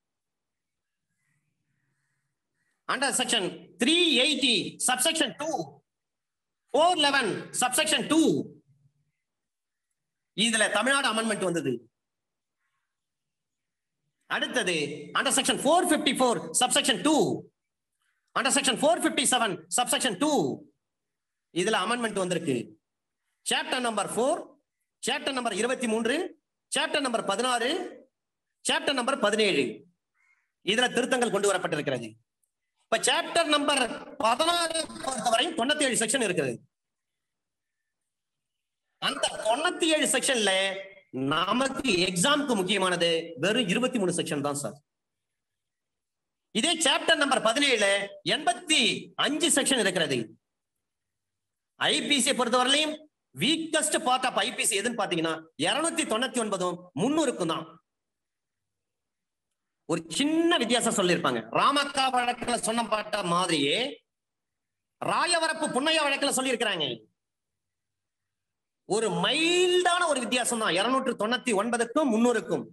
under section three eighty subsection two four eleven subsection two இதுல தமிழ்நாடு அமெண்ட்மெண்ட் வந்தது அடுத்தது under section four fifty four subsection two under section four fifty seven subsection two இதுல அமெண்ட்மெண்ட் வந்திருக்கு chapter number four chapter number இருபத்தி மூன்று சாப்டர் நம்பர் பதினாறு சாப்டர் நம்பர் பதினேழு இதுல திருத்தங்கள் கொண்டு வரப்பட்டிருக்கிறது இப்ப சாப்டர் நம்பர் பதினாறு பொறுத்தவரை தொண்ணூத்தி ஏழு செக்ஷன் இருக்குது அந்த தொண்ணூத்தி ஏழு செக்ஷன்ல நமக்கு எக்ஸாம்க்கு முக்கியமானது வெறும் இருபத்தி மூணு செக்ஷன் தான் சார் இதே சாப்டர் நம்பர் பதினேழுல எண்பத்தி அஞ்சு செக்ஷன் இருக்கிறது ஐபிசி பொறுத்தவரையிலையும் வீக்கஸ்ட் பார்ட் ஆஃப் ஐபிசி எதுன்னு பாத்தீங்கன்னா இருநூத்தி தொண்ணூத்தி ஒன்பதும் முன்னூறுக்கும் தான் ஒரு சின்ன வித்தியாசம் சொல்லியிருப்பாங்க ராமக்கா வழக்குல சொன்ன பாட்ட மாதிரியே ராயவரப்பு புன்னையா வழக்குல சொல்லியிருக்கிறாங்க ஒரு மைல்டான ஒரு வித்தியாசம் தான் இருநூற்று தொண்ணூத்தி ஒன்பதுக்கும் முன்னூறுக்கும்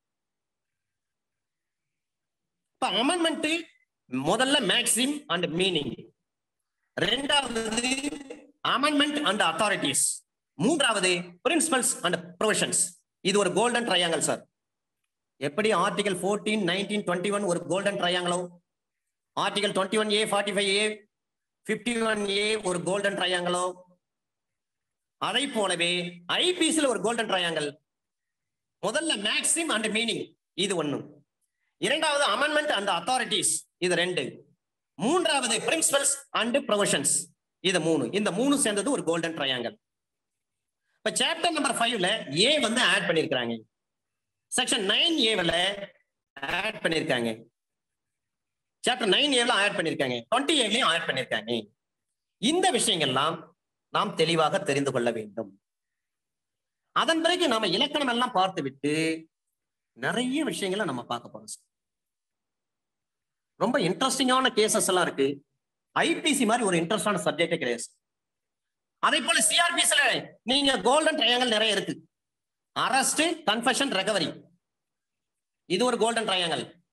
இப்ப அமெண்ட்மெண்ட் முதல்ல மேக்ஸிம் அண்ட் மீனிங் ரெண்டாவது அமெண்ட்மெண்ட் அண்ட் அத்தாரிட்டிஸ் மூன்றாவது பிரின்சிபல்ஸ் அண்ட் ப்ரொவிஷன்ஸ் இது ஒரு கோல்டன் ட்ரையாங்கல் சார் எப்படி article fourteen nineteen twenty one ஒரு கோல்டன் ட்ரையாங்கலோ article twenty one A forty five A fifty one A ஒரு கோல்டன் ட்ரையாங்கலோ அதை போலவே ஐபிசில ஒரு கோல்டன் ட்ரையாங்கல் முதல்ல மேக்ஸிம் அண்ட் மீனிங் இது ஒண்ணு இரண்டாவது அமெண்ட்மெண்ட் அண்ட் அத்தாரிட்டிஸ் இது ரெண்டு மூன்றாவது பிரின்சிபல்ஸ் அண்ட் ப்ரொவிஷன்ஸ் இது மூணு இந்த மூணு சேர்ந்தது ஒரு கோல்டன் ட்ரையாங்கல் இப்ப சாப்டர் நம்பர் ஃபைவ்ல ஏ வந்து ஆட் பண்ணிருக்காங்க செக்ஷன் நைன் ஏவில் ஆட் பண்ணிருக்காங்க சாப்டர் நைன் ஏவில் ஆட் பண்ணிருக்காங்க டுவெண்ட்டி ஏவ்லயும் ஆட் பண்ணிருக்காங்க இந்த விஷயங்கள்லாம் நாம் தெளிவாக தெரிந்து கொள்ள வேண்டும் அதன் பிறகு நாம இலக்கணம் எல்லாம் பார்த்து விட்டு நிறைய விஷயங்களை நம்ம பார்க்க போறோம் sir. ரொம்ப இன்ட்ரெஸ்டிங்கான கேசஸ் எல்லாம் இருக்கு ஐபிசி மாதிரி ஒரு இன்ட்ரெஸ்டான சப்ஜெக்டே கிடையாது sir. அதே போல சிஆர்பிஸ்ல நீங்க கோல்டன் ட்ரையாங்கல் நிறைய இருக்கு அரஸ்ட் கன்ஃபெஷன் ரெகவரி இது ஒரு கோல்டன் ட்ரையாங்கல்